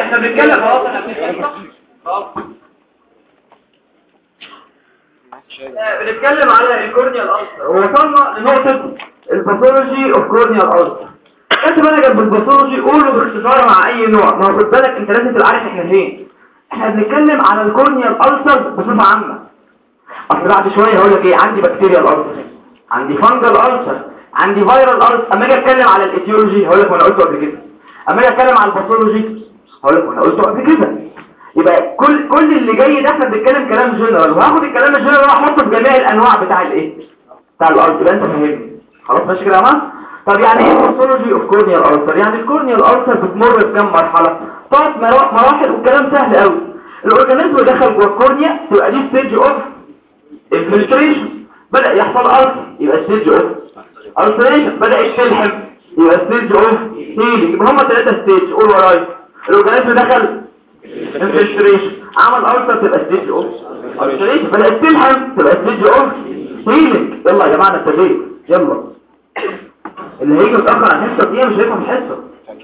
احنا بنتكلم خلاص احنا بنتكلم خلاص آه، بنتكلم على الكورنيال ألسر ووصلنا لنقطة الباثولوجي اوف كورنيال ألسر انت بالك جنب الباثولوجي قوله باختصار مع اي نوع ما هو خد بالك انت لازم تبقى عارف احنا فين احنا بنتكلم على الكورنيال ألسر بصفة عامة اصل بعد شوية هقول لك ايه عندي بكتيريال ألسر عندي فانجل ألسر عندي فيرال ألسر اما اجي اتكلم على الايتيولوجي هقول لك ما انا قلته قبل كده اما اجي اتكلم على الباثولوجي هقول لك ما انا قلته قبل كده يبقى كل كل اللي جاي ده احنا بنتكلم كلام جنرال وهاخد الكلام الجنرال واحطه في جميع الانواع بتاع الايه بتاع الارض يبقى انت فاهمني خلاص ماشي كده يا جماعه طب يعني ايه باثولوجي اوف كورنيال ألسر يعني الكورنيال ألسر بتمر بكام مرحله ثلاث مراحل والكلام سهل قوي الاورجانيزم دخل جوه الكورنيا تبقى دي ستيج اوف انفلتريشن بدا يحصل ألسر يبقى ستيج اوف ألسريشن بدات تلحم يبقى ستيج اوف هيلينج يبقى هم ثلاثه ستيج قول ورايا الاورجانيزم دخل انفلتريشن عمل ألسر تبقى ستيج اوف ألسريشن بدات تلحم تبقى ستيج اوف هيلينج يلا يا جماعه ابتديت يلا اللي هيجي متاخر عن الحصه دي مش هيفهم الحصه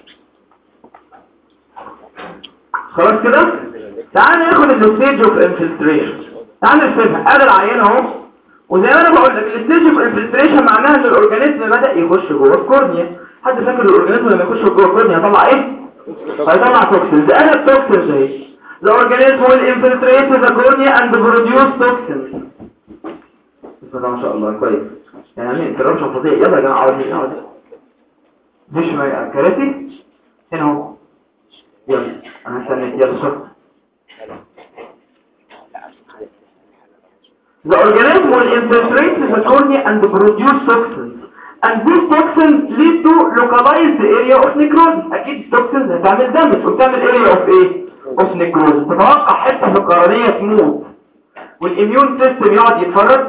خلاص كده تعال ناخد الستيج اوف انفلتريشن تعال نرسمها ادي العيان اهو وزي ما انا بقول لك الستيج اوف انفلتريشن معناها ان الاورجانيزم بدا يخش جوه الكورنيا حد فاكر الاورجانيزم لما يخش جوه الكورنيا هيطلع ايه هيطلع توكسينز انا التوكسينز اهي The organism will infiltrate the cornea and produce toxins. بسم الله ما شاء الله كويس يعني عاملين انترابشن فظيع يلا يا جماعه اقعد هنا اقعد مش ما كراسي هنا اهو يلا انا هستنى يلا شوف The organism will infiltrate the cornea and produce toxins. And these toxins lead to localized area of necrosis. أكيد toxins هتعمل damage وتعمل area of ايه؟ of necrosis. تتوقع حتة في القرنية تموت. والإميون سيستم يقعد يتفرج.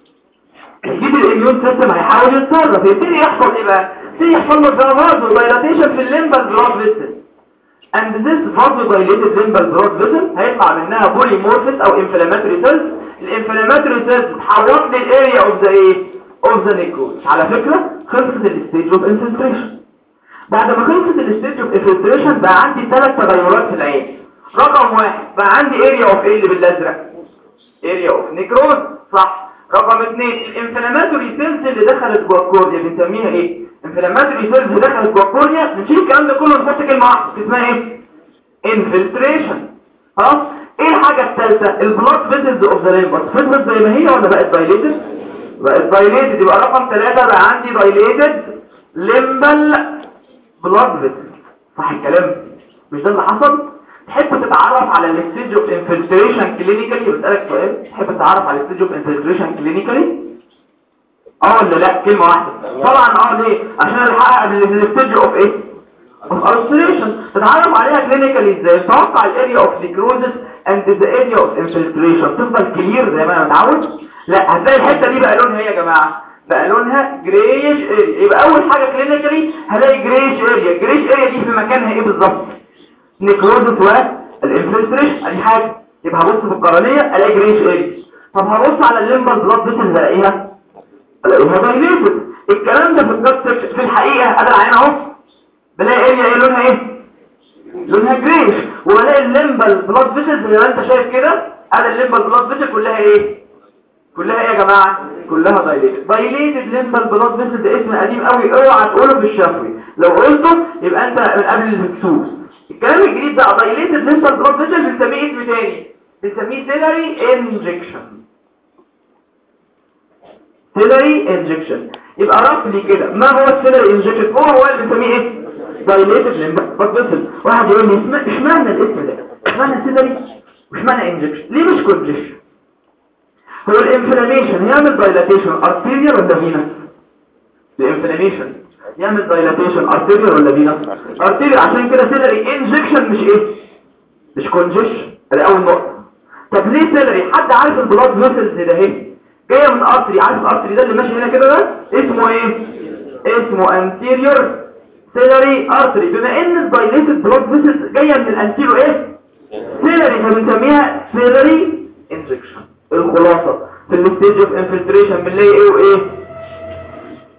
يجيب الإميون سيستم هيحاول يتصرف. يبتدي يحصل ايه بقى؟ يبتدي يحصل له فازو dilatation في الليمبال بلاد فيسل. And this vasodilated limbal blood vessel هيطلع منها polymorphous او inflammatory cells الانفلاماتوري سيلز تحولت للاريا اوف ذا ايه اوف ذا نيكروز على فكرة خلصت الستيج اوف انفلتريشن بعد ما خلصت الستيج اوف انفلتريشن بقى عندي ثلاث تغيرات في العين رقم واحد بقى عندي اريا اوف ايه اللي بالازرق اريا اوف نيكروز صح رقم اثنين الانفلاماتوري سيلز اللي دخلت جوه الكورنيا بنسميها ايه انفلاماتوري سيلز اللي دخلت جوه الكورنيا بنشيل الكلام ده كله ونحط كلمه واحده اسمها ايه انفلتريشن خلاص ايه الحاجة الثالثة البلاد فيسلز اوف ذا ليمبس فضلت زي ما هي ولا بقت دايليتد بقت دايليتد يبقى رقم ثلاثة بقى عندي دايليتد ليمبال بلاد فيسلز صح الكلام مش ده اللي حصل تحب تتعرف على الستيج اوف انفلتريشن كلينيكالي بسألك سؤال تحب تتعرف على الستيج اوف انفلتريشن كلينيكالي اه ولا لا كلمة واحدة طبعا اه ليه عشان الحقق الستيج اوف ايه of ulceration تتعرف عليها كلينيكالي ازاي توقع الاريا اوف necrosis and the area of infiltration تفضل كلير زي ما انا متعود لا هتلاقي الحته دي بقى لونها ايه يا جماعه بقى لونها جريش اريا يبقى اول حاجه كلينيكالي هلاقي جريش اريا جريش اريا دي في مكانها ايه بالظبط نيكروزس والانفلتريشن ادي حاجه يبقى هبص في القرنيه الاقي جريش اريا طب هبص على الليمبال بلاد فيسلز الاقيها الاقيها دايليتد الكلام ده في الكات في الحقيقه ادي العين اهو بلاقي اريا ايه لونها ايه لونها جريش وبلاقي الليمبال بلاد فيسلز زي ما انت شايف كده ادي الليمبال بلاد فيسل كلها ايه كلها ايه يا جماعه كلها دايليتد دايليتد ليمبال بلاد فيسل ده اسم قديم قوي اوعى تقوله في الشفوي لو قلته يبقى انت من قبل الهكسوس الكلام الجديد ده دايليتد ليمبال بلاد فيسل بنسميه اسم تاني بنسميه سيلري انجكشن سيلري انجكشن يبقى رفلي كده ما هو السيلري انجكشن هو هو اللي بنسميه ايه دايليتد ليمبال فيسل واحد يقول لي اشمعنى الاسم ده اشمعنى سيلري واشمعنى انجكشن ليه مش كونجكشن هو الانفلاميشن يعمل دايلاتيشن ارتيريال ولا فينس الانفلاميشن يعمل دايلاتيشن ارتيريال ولا فينس ارتيريال عشان كده سيلري انجكشن مش ايه مش كونجكشن ادي اول نقطه طب ليه سيلري حد عارف البلاد فيسلز ده اهي جايه من ارتري عارف الارتري ده اللي ماشي هنا كده ده اسمه ايه اسمه انتيريور سيلري ارتري بما ان الدايليتد بلاد فيسلز جايه من الانتيريور ايه سيلري فبنسميها سيلري انجكشن الخلاصة في الستيج اوف انفلتريشن بنلاقي ايه وايه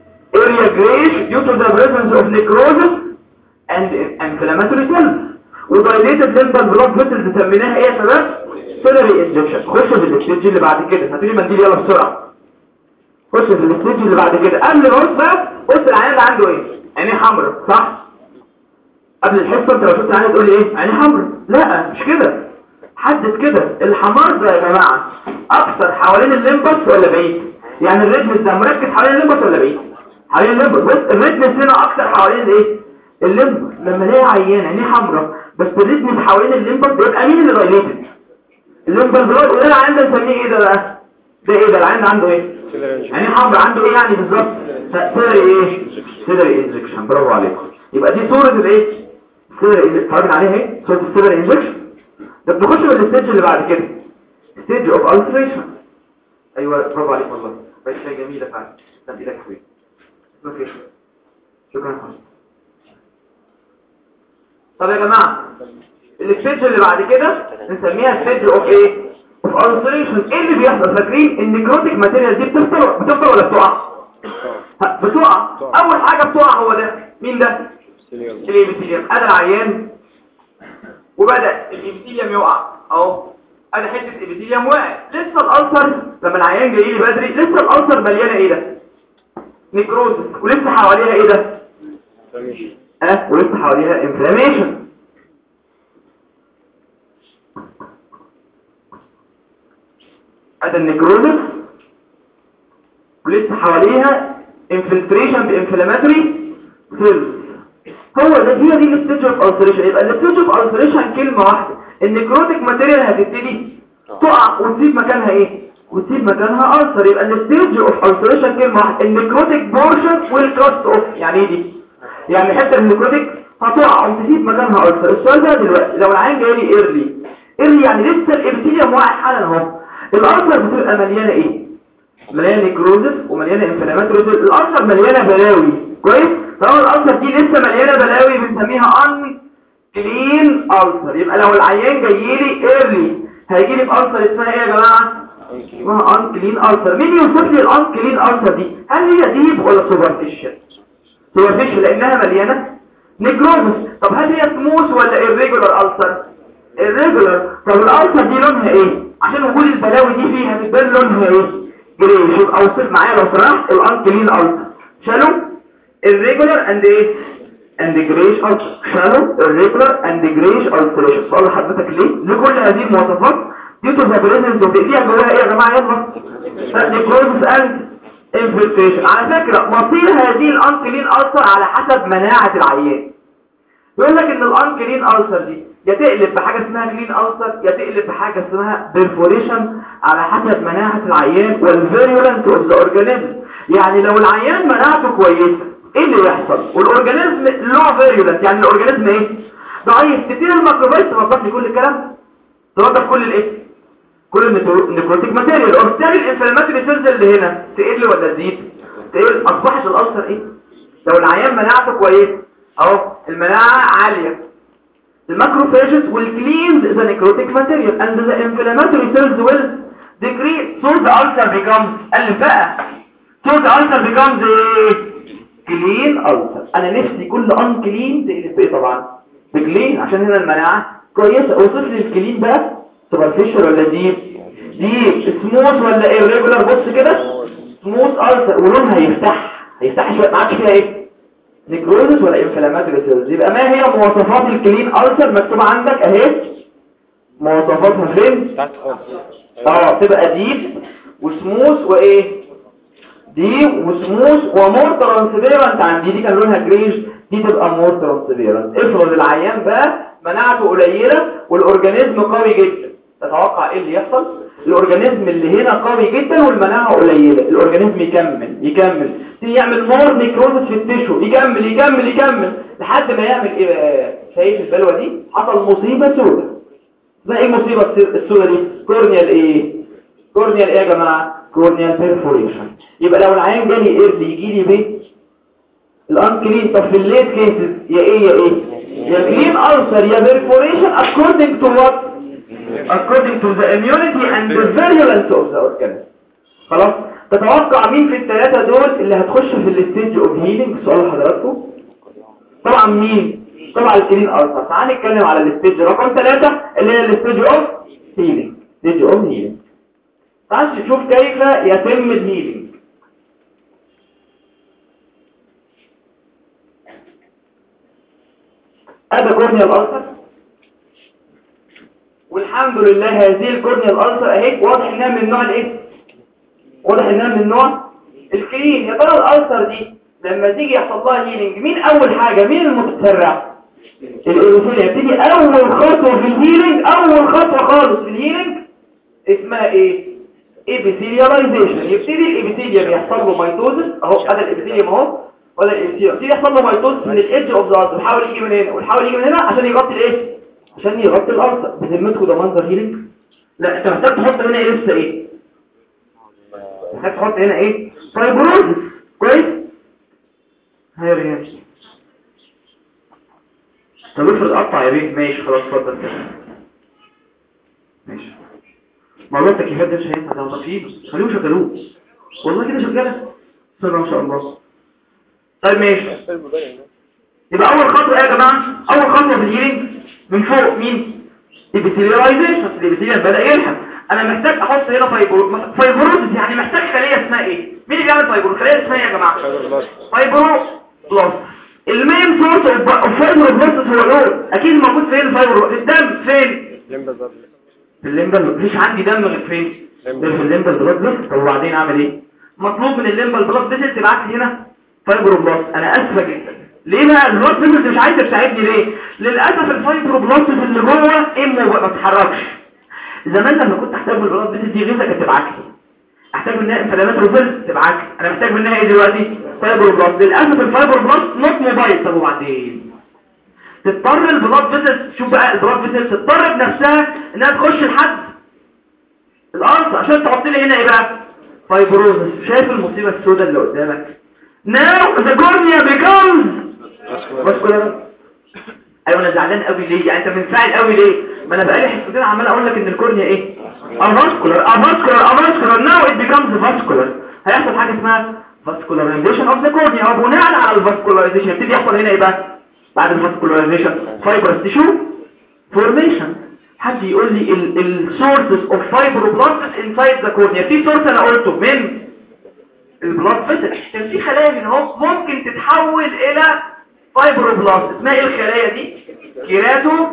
area grayish due to the presence of necrosis and inflammatory cells ودايليتد ليمبال بلاد فيسلز سميناها ايه يا شباب سيلري انجكشن خش في الاستيج اللي بعد كده هاتولي منديل يلا بسرعه خش في الاستيج اللي بعد كده قبل ما بص بقى بص العيان ده عنده ايه عينيه حمراء صح قبل الحصه انت لو شفت العيان تقول لي ايه عينيه حمراء لا مش كده حدد كده الحمار ده يا جماعه اكثر حوالين الليمبس ولا بعيد يعني الريتمس ده مركز حوالين الليمبس ولا بعيد حوالين الليمبس بص الريتمس هنا اكثر حوالين الايه الليمبس لما الاقي عيان عينيه حمراء بس الريتمس حوالين الليمبس بيبقى مين اللي دايليتد الليمبس بلاد وده العيان ده نسميه ايه ده بقى ده ايه ده العيان ده عنده ايه يعني حمراء عنده ايه يعني بالظبط سيلري ايه سيلري انجكشن برافو عليكم يبقى دي صورة الايه سيلري اتفرجنا عليها اهي صورة السيلري انجكشن ده بنخش في الستيج اللي بعد كده ستيج اوف التريشن ايوه برافو عليك والله بقت شيء جميله فعلا تسلم ايدك يا حبيبي اسمك ايه شكرا يا حبيبي طب يا جماعه الستيج اللي بعد كده نسميها ستيج اوف ايه اوف التريشن ايه اللي بيحصل فاكرين النيكروتيك ماتيريال دي بتفضل بتفضل ولا بتقع ها، بتقع اول حاجه بتقع هو ده مين ده الابيثيليوم ادي العيان وبدأ الابيثيليوم يقع اهو ادي حته الابيثيليوم وقع لسه الالسر لما العيان جاي لي بدري لسه الالسر مليانه ايه ده نيكروزس ولسه حواليها ايه ده اه ولسه حواليها انفلاميشن ادي النيكروزس ولسه حواليها انفلتريشن بانفلاماتوري سيلز هو ده هي دي الستيج اوف التريشن يبقى الستيج اوف التريشن كلمه واحده النيكروتيك ماتيريال هتبتدي تقع وتسيب مكانها ايه وتسيب مكانها ألسر يبقى الستيج اوف التريشن كلمه واحده النيكروتيك بورشن والكاست اوف يعني ايه دي يعني حته النيكروتيك هتقع وتسيب مكانها ألسر السؤال ده دلوقتي لو العين جاي لي ايرلي ايرلي يعني لسه الابيثيليوم واقع حالا اهو الألسر بتبقى مليانه ايه مليانه نيكروزس ومليانه انفلاماتوري الألسر مليانه بلاوي كويس طالما الألسر دي لسه مليانه بلاوي بنسميها ان كلين ألسر يبقى لو العيان جاي لي ايرلي هيجي لي بألسر اسمها ايه يا جماعه اسمها ان كلين ألسر مين يوصف لي الان كلين ألسر دي هل هي ديب ولا سوبرفيشال سوبرفيشال لانها مليانه نيكروزس طب هل هي سموث ولا irregular ألسر irregular طب الألسر دي لونها ايه عشان وجود البلاوي دي فيها بتبان لونها ايه جريش يبقى اوصف معايا لو سمحت الان كلين ألسر شالو irregular and ايه and grayish ulcer shallow irregular and grayish ulceration سؤال لحضرتك ليه لكل هذه المواصفات due to the presence of فيها جواها ايه يا جماعه يلا necrosis and infiltration على فكرة مصير هذه الانكلين ألسر على حسب مناعة العيان يقول لك ان الانكلين ألسر دي يا تقلب بحاجة اسمها كلين ألسر يا تقلب بحاجة اسمها perforation على حسب مناعة العيان والفيرولنت اوف ذا اورجانيزم يعني لو العيان مناعته كويسة ايه اللي يحصل والاورجانيزم لو فيرولنت يعني الاورجانيزم ايه ضعيف كتير الميكروبات تنظف لي كل الكلام ده تنظف كل الايه كل النيكروتيك ماتيريال وبالتالي الانفلاماتوري سيلز اللي هنا تقل ولا تزيد تقل اصبحت الالسر ايه لو العيان مناعته كويسه اهو المناعه عاليه الماكروفاجز will cleanse the necrotic material and the inflammatory cells will decrease so the ulcer becomes قال بقى so the ulcer becomes ايه clean ulcer انا نفسي كل unclean تقلب بايه طبعا بكلين عشان هنا المناعه كويسه اوصف لي الكلين بقى سوبرفيشال ولا ديب ديب سموث ولا irregular بص كده سموث ألسر ولونها هيفتح هيفتح شويه ما عادش فيها ايه نيكروزس ولا انفلاماتوري سيلز يبقى ما هي مواصفات الكلين ألسر مكتوبه عندك اهي مواصفاتها فين تحت خالص اه تبقى ديب وسموث وايه ديب وسموث ومور ترانسبيرنت عندي دي كان لونها جريش دي تبقى مور ترانسبيرنت افرض العيان بقى مناعته قليلة والاورجانيزم قوي جدا تتوقع ايه اللي يحصل الاورجانيزم اللي هنا قوي جدا والمناعة قليلة الاورجانيزم يكمل يكمل تيجي يعمل مور نيكروزس في التشو يكمل يكمل يكمل لحد ما يعمل ايه بقى شايف البلوة دي حصل مصيبة سودة ما ايه مصيبة السودة دي كورنيال ايه كورنيال ايه يا جماعة كورنيال بيرفوريشن يبقى لو العيان جالي ايرلي يجي لي بيه الانكلين طب في الليت كيسز يا ايه يا ايه يا كلين ألسر يا perforation according to what according to the immunity and the virulence of the organism خلاص تتوقع مين في الثلاثة دول اللي هتخش في الستيج اوف هيلينج سؤال لحضراتكم طبعا مين طبعا الكلين ألسر تعال نتكلم على الستيج رقم 3 اللي هي الستيج اوف هيلينج ستيج اوف هيلينج تعال نشوف كيف يتم الهيلينج هذا كورنيال ألسر والحمد لله هذه الكورنيال ألسر اهي واضح انها من نوع الايه واضح انها من نوع الكلين يا ترى الألسر دي لما تيجي يحصل لها هيلينج مين اول حاجة مين المتسرع الإيروفيل يبتدي اول خطوة في الهيلينج اول خطوة خالص في الهيلينج اسمها ايه ابيثيلياليزيشن يبتدي الابيثيليوم يحصل له ميتوزس اهو هذا الابيثيليوم اهو ولا الابيثيليوم يبتدي يحصل له ميتوزس من الايدج اوف ذا ويحاول يجي من هنا ويحاول يجي من هنا عشان يغطي الايه عشان يغطي الارض بذمتكم ده منظر هيلينج لا انت محتاج تحط هنا ايه لسه ايه محتاج تحط هنا ايه فايبروزس كويس هيا ريان طب افرض قطع يا بيه ماشي خلاص اتفضل كده ماشي موضوع التكييفات ده مش هينفع ده مطفيين خليهم شغلوه والله كده شغاله بسم الله ما شاء الله طيب ماشي يبقى اول خطوه ايه يا جماعه اول خطوه في الهيلينج من فوق مين الابيثيليايزيشن الابيثيليال بدا يلحم انا محتاج احط هنا فايبرو فايبروزس يعني محتاج خليه اسمها ايه مين اللي بيعمل فايبرو خليه اسمها ايه يا جماعه فايبرو بلس المين سورس اوف فايبرو بلس هو الاول اكيد موجود فين الفايبرو في الدم فين في الليمبال مفيش عندي دم غير فين غير في الليمبال بلاد بس طب وبعدين اعمل ايه مطلوب من الليمبال بلاد بس تبعت لي هنا فايبرو بلس انا اسفه جدا ليه بقى البلاد بس مش عايزه تساعدني ليه للاسف الفايبرو بلس اللي جوه امه ما بتتحركش زمان لما كنت احتاج البلاد بس دي غيظه كانت تبعت لي احتاج منها انفلامات روفيل تبعت لي انا محتاج منها ايه دلوقتي فايبرو بلس للاسف الفايبرو بلس نوت موبايل طب وبعدين تضطر البلاد فيسل شوف بقى البلاد فيسل تضطر بنفسها انها تخش لحد الارض عشان تحط لي هنا ايه بقى فايبروزس شايف المصيبه السوداء اللي قدامك now the cornea becomes vascular ايوه انا زعلان قوي ليه يعني انت منفعل قوي ليه ما انا بقالي حصتين عمال اقول لك ان الكورنيا ايه avascular avascular avascular now it becomes vascular هيحصل حاجه اسمها vascularization of the cornea وبناء على الفاسكولاريزيشن يبتدي يحصل هنا ايه بقى بعد الفاسكولاريزيشن فايبرس تيشو فورميشن حد يقول لي السورسز اوف فايبروبلاستس انسايد ذا كورنيا في سورس انا قلته من البلاد فيسل كان في خلايا من اهو ممكن تتحول الى فايبروبلاست اسمها ايه الخلايا دي كيراتو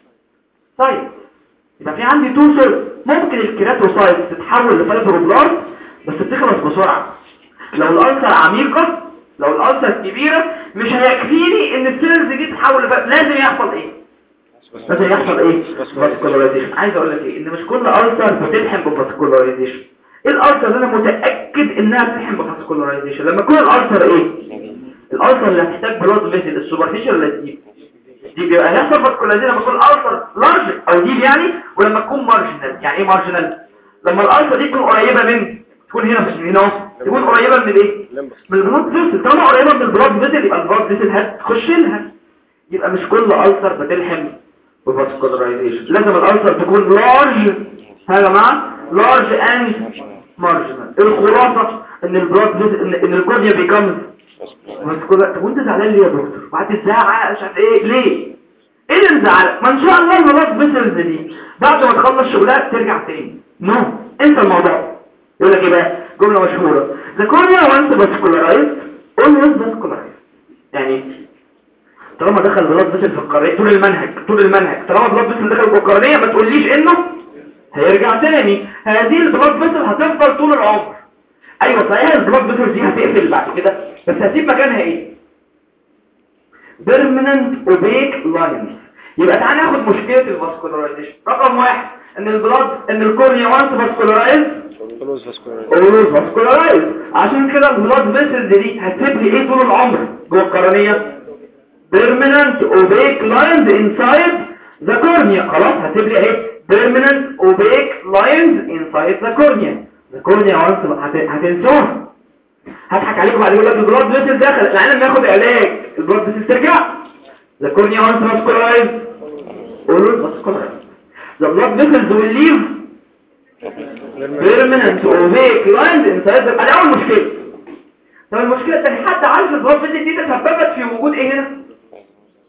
سايت يبقى في عندي تو سورس ممكن الكيراتوسايت تتحول لفايبروبلاست بس بتخلص بسرعه لو الالسر عميقه لو الالسر كبيره مش هيكفيني ان السيلز دي تتحول لف... لازم يحصل ايه لازم يحصل ايه فاسكولاريزيشن عايز اقول لك ايه ان مش كل السر بتلحم بفاسكولاريزيشن ايه الالسر اللي انا متاكد انها بتلحم بفاسكولاريزيشن لما يكون الالسر ايه الالسر اللي هتحتاج بلاد فيسل السوبرفيشال ولا الديب دي بيبقى هيحصل فاسكولاريزيشن لما يكون الالسر لارج او ديب يعني ولما تكون مارجنال يعني ايه مارجنال لما الالسر دي تكون قريبه من تكون هنا في هنا تكون قريبه من الايه من البلاد فيسل طالما قريبه من البلاد فيسل يبقى البلاد فيسل هتخش لها يبقى مش كل ألسر بتلحم بفاسكولارايزيشن لازم الألسر تكون لارج ها يا جماعه لارج اند مارجنال الخلاصه ان البلاد فيسل ان, إن الكورنيا بيكمز فاسكولا طب وانت زعلان ليه يا دكتور بعد الزعق مش عارف ايه ليه ايه اللي مزعلك ما ان شاء الله البلاد فيسلز دي بعد ما تخلص شغلها ترجع تاني نو no. انت الموضوع يقول لك ايه بقى جملة مشهورة the cornea once vascularized always vascularized يعني طالما دخل بلاد بسل في القرنية طول المنهج طول المنهج طالما بلاد بسل دخل في القرنية ما تقوليش انه هيرجع تاني هذه البلاد بسل هتفضل طول العمر ايوه صحيح البلاد بسل دي هتقفل بعد كده بس هتسيب مكانها ايه permanent opaque lines يبقى تعالى ناخد مشكلة الفاسكولارايزيشن رقم واحد ان البلاد ان الكورنيا وانس فاسكولارايز اولوز فاسكولارايز عشان كده البلاد فيسلز دي هتسيب لي ايه طول العمر جوه القرنيه permanent opaque lines inside the cornea خلاص هتسيب لي ايه permanent opaque lines inside the cornea the cornea وانس هتنسوها هضحك عليكم بعد يقول لك البلاد فيسل دخل العالم ياخد علاج البلاد فيسل ترجع the cornea once vascularized always vascularized the blood vessels will leave permanent opaque lines inside the ادي اول مشكله طب المشكله الثانيه حد عارف البلاد فيسل دي تسببت في وجود ايه هنا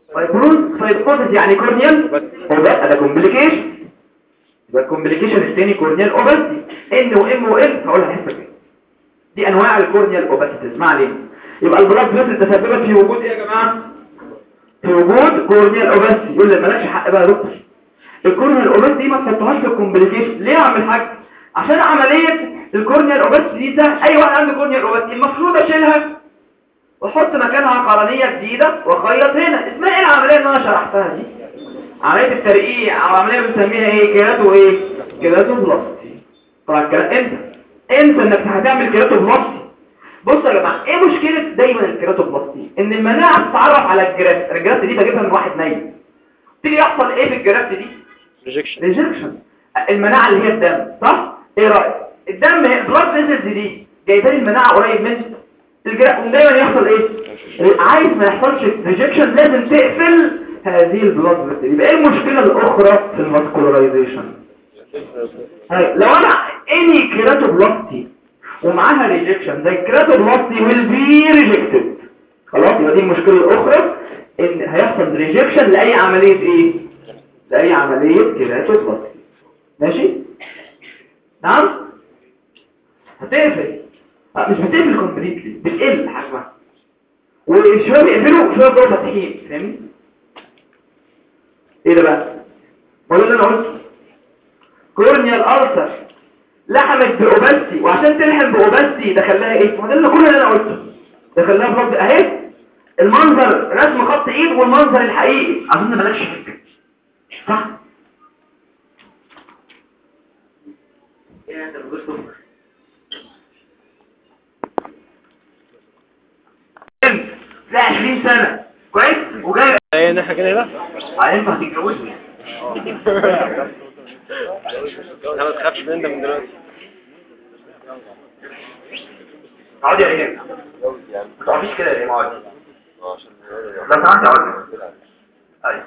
فايبروز فايبروز يعني كورنيال اوباس ده كومبليكيشن يبقى الكومبليكيشن الثاني كورنيال اوباسيتي ان وام وال هقولها حته كده دي انواع الكورنيال اوباسيتيز ما علينا يبقى البلاد فيسل تسببت في وجود ايه يا جماعه في وجود كورنيال اوباسيتي يقول لي مالكش حق بقى يا دكتور الكورنيال اوباسيتي دي ما تحطهاش في الكومبليكيشن ليه يا عم الحاج عشان عمليه الكورنيال اوباسيتي دي ده اي واحد عنده كورنيال اوباسيتي المفروض اشيلها واحط مكانها قرنيه جديده واخيط هنا اسمها ايه العمليه اللي انا شرحتها دي عمليه الترقيع او عمليه بنسميها ايه كيراتو ايه كيراتو بلاستي طبعا الكلام انت انت انك هتعمل كيراتو بلاستي بص يا جماعه ايه مشكله دايما الكيراتو بلاستي ان المناعه بتتعرف على الجرافت الجرافت دي بجيبها من واحد نايم تيجي يحصل ايه في الجرافت دي ريجكشن ريجكشن المناعه اللي هي الدم صح ايه رايك الدم البلاد فيسلز دي جايبه لي المناعه قريب من الجرافت دايما يحصل ايه عايز ما يحصلش ريجكشن لازم تقفل هذه البلاد فيسل يبقى ايه المشكله الاخرى في الماسكولارايزيشن هاي لو انا اني كيراتوبلاستي ومعاها ريجكشن زي الكيراتوبلاستي ويل بي ريجكتد خلاص يبقى دي المشكله الاخرى ان هيحصل ريجكشن لاي عمليه ايه لاي عمليه كيراتوبلاستي ماشي نعم هتقفل آه، مش بتقفل كومبليتلي بتقل حجمها وشويه بيقفلوا وشويه بيبقوا فاتحين فاهمني ايه ده بقى ولا اللي انا قلته كورنيال ألسر لحمت بأوبستي وعشان تلحم بأوبستي دخلها ايه وده اللي كل اللي انا قلته دخلها بلد اهي المنظر رسم خط ايد والمنظر الحقيقي اظن مالكش فكره صح ايه انت بتقول لا 20 سنة كويس وجاي ايه نحن كده لا هينفع تتجوزني لا ما تخافش من ده من دلوقتي اقعد يا ريم ما تقعديش كده يا ريم اقعدي لا سمحت اقعدي ايوه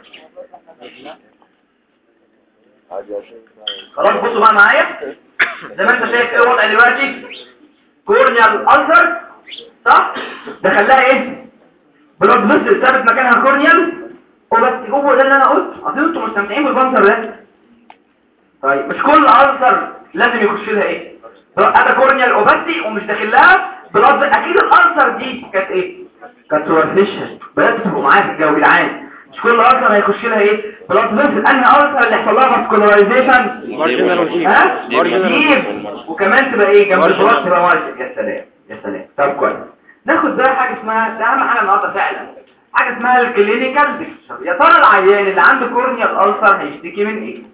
خلاص بصوا بقى معايا زي ما انت شايف ايه الوضع دلوقتي كورنيال ألسر صح دخلها ايه بلاد فيسل ثابت مكانها كورنيال وبس هو ده اللي انا قلته اظن انتوا مستمتعين بالبنصر ده طيب مش كل ألسر لازم يخش لها ايه انا كورنيال اوبستي ومش داخل لها بلاد اكيد الألسر دي كانت ايه كانت سوبرفيشن بدات تبقوا معايا في الجو جدعان مش كل ألسر هيخش لها ايه بلاد فيسل انهي ألسر اللي يحصل لها فاسكولارايزيشن مارجنال وجيب ها مارجنال جيب وكمان تبقى ايه جنب مارجنال. البلاط تبقى مارجن يا سلام يا سلام طب كويس ناخد بقى حاجه اسمها ده اهم حاجه النهارده فعلا حاجه اسمها الكلينيكال بيكتشر يا ترى العيان اللي عنده كورنيال ألسر هيشتكي من ايه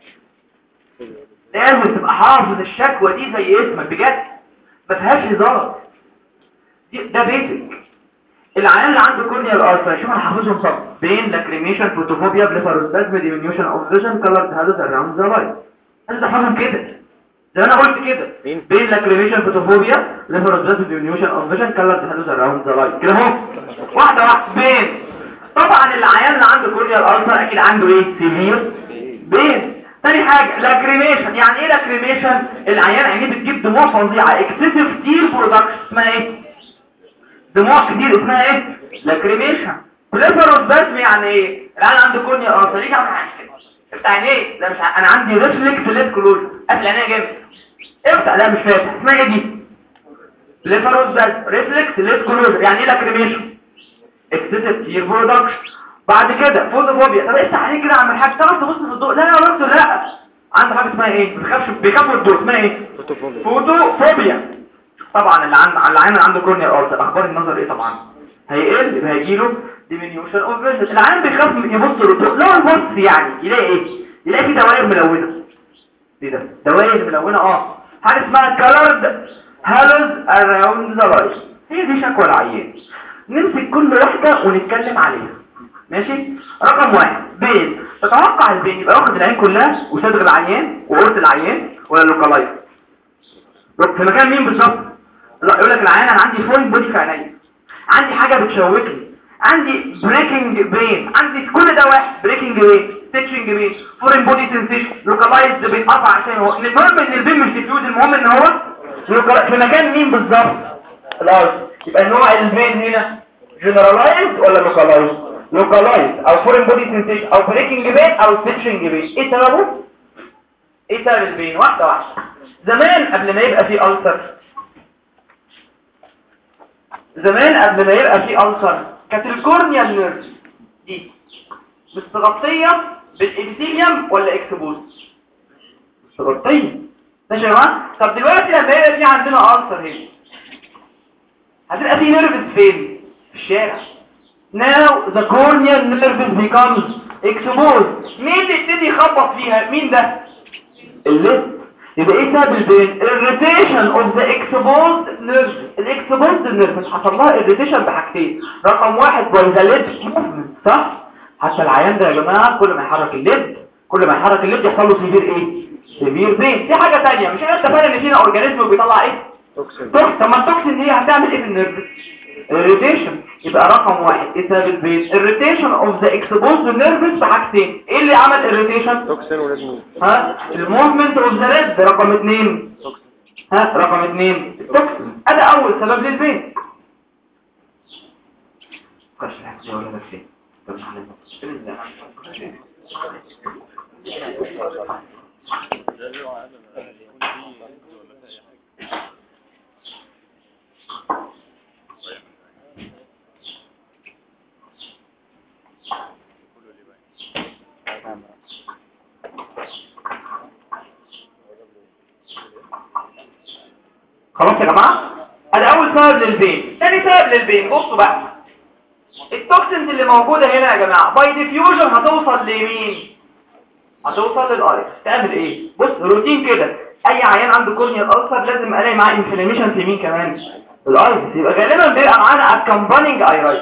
لازم تبقى حافظ الشكوى دي زي اسمك بجد ما فيهاش هزار دي- ده بيتك العيان اللي عنده كورنيال ألسر شوف انا حافظهم صح بين لاكريميشن فوتوفوبيا بليفاروسبازم ديمينيوشن اوف فيجن كلر هذا اراوند ذا لايت انت حافظهم كده زي ما انا قلت كده مين؟ بين لاكريميشن فوتوفوبيا ليفاروسبازم ديمينيوشن اوف فيجن كلر هذا اراوند ذا لايت كده اهو واحده واحده بين طبعا العيان اللي عنده كورنيال ألسر اكيد عنده ايه سيفير بين تاني حاجة لاكريميشن يعني ايه لاكريميشن العيان عينيه بتجيب دموع فظيعة اكسسيف تير برودكشن اسمها ايه دموع كتير اسمها ايه لاكريميشن بليفروسبازم يعني ايه العيان عنده كورنيا ألسر يجي عامل حاجة كده افتح عينيه لا مش ع- انا عندي ريفلكس ليد كلوجر قافل عينيا جامد افتح لا مش فاتح اسمها ايه دي بليفروسبازم ريفلكس ليد كلوجر يعني ايه لاكريميشن اكسسيف تير برودكشن بعد كده فوتوفوبيا طب افتح عينيك كده يا عم الحاج تعرف تبص في الضوء لا يا دكتور لا عنده حاجه اسمها ايه ما بيخافش بيخاف من الضوء اسمها ايه فوتوفوبيا فوتوفوبيا طبعا اللي عنده اللي عامل عنده كورنيال ألسر اخبار النظر ايه طبعا هيقل يبقى هيجيله ديمينيوشن اوف فيجن العين بيخاف من يبص للضوء لو يبص يعني يلاقي ايه يلاقي في دوائر ملونه ايه ده دوائر ملونه اه حاجه اسمها كالرد هالوز اراوند ذا لايت هي دي شكوى العيان نمسك كل واحده ونتكلم عليها ماشي رقم واحد بين تتوقع البين يبقى واخد العين كلها وصدغ العيان وقرص العيان ولا لوكالايز في مكان مين بالظبط لا يقول لك العيان انا عندي فوين بودي في عينيا عندي حاجه بتشوكني عندي بريكنج بين عندي كل ده واحد بريكنج بين ستيتشنج بين فورين بودي سنسيشن لوكالايزد بين قطع عشان هو المهم ان البين مش ديفيوز المهم ان هو لوكالا- في مكان مين بالظبط الارض يبقى نوع البين هنا جنرالايزد ولا لوكالايزد لوكالايز او فورين بودي سنسيشن او بريكنج بين او ستيتشنج بين ايه سببه ايه سبب البين واحده واحده زمان قبل ما يبقى فيه ألسر زمان قبل ما يبقى فيه ألسر كانت الكورنيا النيرف دي مستغطيه بالابيثيليوم ولا اكسبوز مستغطيه ماشي يا جماعه طب دلوقتي لما يبقى في عندنا ألسر هنا هتبقى في نيرفز فين في الشارع now the corneal nerve becomes exposed مين اللي يبتدي يخبط فيها مين ده الليد يبقى ايه سبب البين irritation of the exposed nerve الاكسبوزد nerve حصل لها irritation بحاجتين رقم واحد by the lid movement صح حتى العيان ده يا جماعه كل ما يحرك الليد كل ما يحرك الليد يحصل له سيفير ايه سيفير بين في حاجه ثانيه مش احنا اتفقنا ان فينا اورجانيزم بيطلع ايه توكسين توكس طب ما التوكسين دي هتعمل ايه في النيرف irritation يبقى رقم واحد ايه سبب البين irritation of the exposed nerves بحاجتين ايه اللي عمل irritation توكسين ولازم ها الموفمنت اوف ذا ريد رقم اثنين توكسين ها رقم اثنين التوكسين ده اول سبب للبين قش الحكي ولا نفسي طب خلاص يا جماعه ادي اول سبب للبين ثاني سبب للبين بصوا بقى التوكسينز اللي موجوده هنا يا جماعه باي ديفيوجن هتوصل لمين هتوصل للايرس تعمل ايه بص روتين كده اي عيان عنده كورنيال ألسر لازم الاقي معاه انفلاميشن في مين كمان الايرس يبقى غالبا بيبقى معانا اكمبانينج ايرايت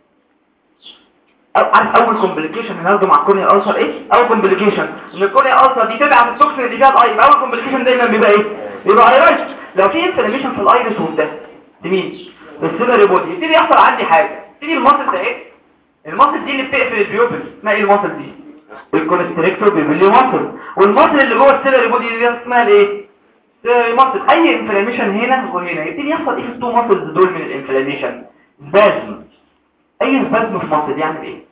أو عارف اول كومبليكيشن هناخده مع الكورنيال ألسر ايه اول كومبليكيشن ان الكورنيال ألسر دي تبع التوكسين اللي فيها الاي يبقى اول كومبليكيشن دايما بيبقى ايه بيبقى ايرايت لو في انفلاميشن في الايرس وده لمين السيلري بودي يبتدي يحصل عندي حاجه تيجي الماسل ده ايه الماسل دي اللي بتقفل البيوبل اسمها ايه الماسل دي الكونستريكتور بيبلي ماسل والماسل اللي جوه السيلري بودي دي اسمها الايه سيلري ماسل اي انفلاميشن هنا وهنا يبتدي يحصل ايه في التو ماسلز دول من الانفلاميشن سبازم اي سبازم في ماسل يعمل ايه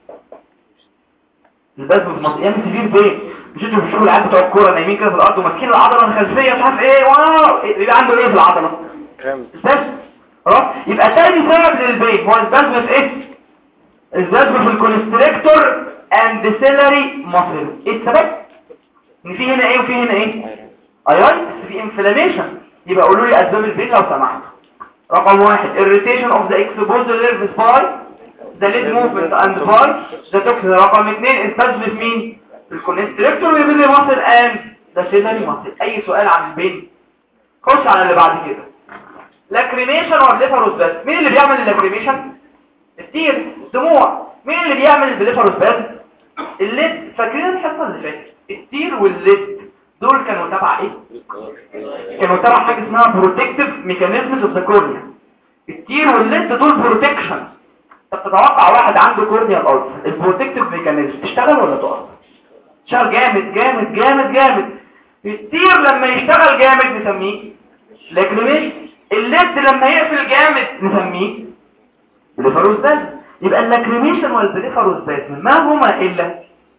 البازم في ماسل يعمل سيفير بين مش انتوا في الشغل العيال بتوع الكوره نايمين كده في الارض وماسكين العضله الخلفيه مش عارف ايه واو يبقى عنده ايه في العضله كام البازم خلاص يبقى تاني سبب للبين هو البازم في ايه البازم في الكونستريكتور اند سيلري ماسل ايه السبب ان في هنا ايه وفي هنا ايه ايرايتس في انفلاميشن يبقى قولوا لي اسباب البين لو سمحت رقم واحد irritation of the exposed nerves by the lid movement and by the toxin رقم اثنين البازم في مين الكونستريكتور ويبلي ماسل اند ذا سيلري ماسل اي سؤال عن البين خش على اللي بعد كده لاكريميشن والبليفروس بس مين اللي بيعمل اللاكريميشن التير الدموع مين اللي بيعمل البليفروس بس الليد فاكرين الحصه اللي فاتت التير والليد دول كانوا تبع ايه كانوا تبع حاجه اسمها بروتكتيف ميكانيزمز اوف ذا كورنيا التير والليد دول بروتكشن طب تتوقع واحد عنده كورنيا الارض البروتكتيف ميكانيزم تشتغل ولا تقف تشتغل جامد جامد جامد جامد التير لما يشتغل جامد نسميه لاكريميشن الليد لما يقفل جامد نسميه بليفروس بازم يبقى اللاكريميشن والبليفروس بازم ما هما الا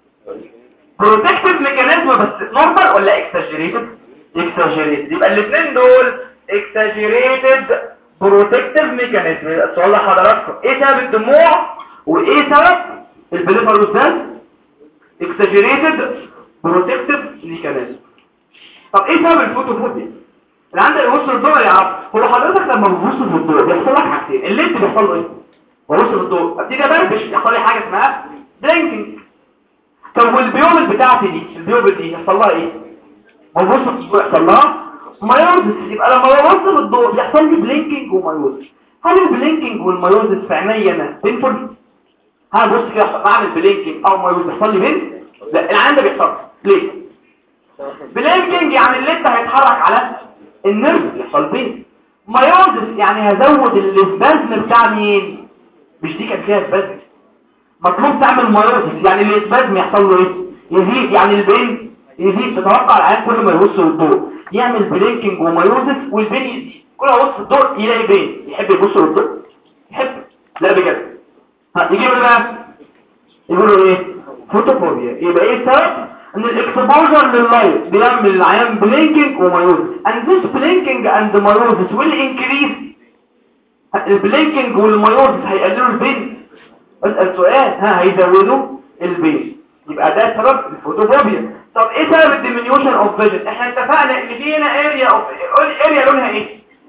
بروتكتيف ميكانيزم بس نورمال ولا اكساجيريتد اكساجيريتد يبقى الاثنين دول اكساجيريتد بروتكتيف ميكانيزم السؤال لحضراتكم ايه سبب الدموع وايه سبب البليفروس بازم اكساجيريتد بروتكتيف ميكانيزم طب ايه سبب الفوتوفوبيا اللي عندك يبص للضوء يا عم هو حضرتك لما بتبص في الضوء بيحصل لك حاجتين الليد بيحصل له ايه ببص في الضوء ابتدي ابربش يحصل لي حاجه اسمها بلينكينج طب والبيوبل بتاعتي دي البيوبل دي يحصل لها ايه ببص في الضوء يحصل لها مايوزس يبقى لما ببص في الضوء بيحصل لي بلينكينج ومايوزس هل البلينكينج والمايوزس في عينيا انا بينفول هبص كده بعمل بلينكينج او مايوزس بيحصل لي بين لا العين ده بيحصل ليه بلينكينج يعني الليد هيتحرك على النرف يحصل بين مايوزس يعني هزود الاسبازم بتاع مين مش دي كان فيها اسبازم مطلوب تعمل مايوزس يعني الاسبازم يحصل له ايه يزيد يعني البين يزيد تتوقع العيان كل ما يبص للضوء يعمل بلينكينج ومايوزس والبين يزيد كل ما يبص للضوء يلاقي بين يحب يبص للضوء يحب لا بجد ها يجي له بقى يقولوا ايه فوتوفوبيا يبقى ايه السبب ان الاكسبوجر لللايت بيعمل العيان بلينكينج ومايوز and this blinking and meiosis will increase البلينكينج والمايوز هيقللوا البين اسأل سؤال ها هيزودوا البين يبقى ده سبب الفوتوفوبيا طب ايه سبب الديمينيوشن اوف فيجن احنا اتفقنا ان في هنا اريا اوف اريا لونها ايه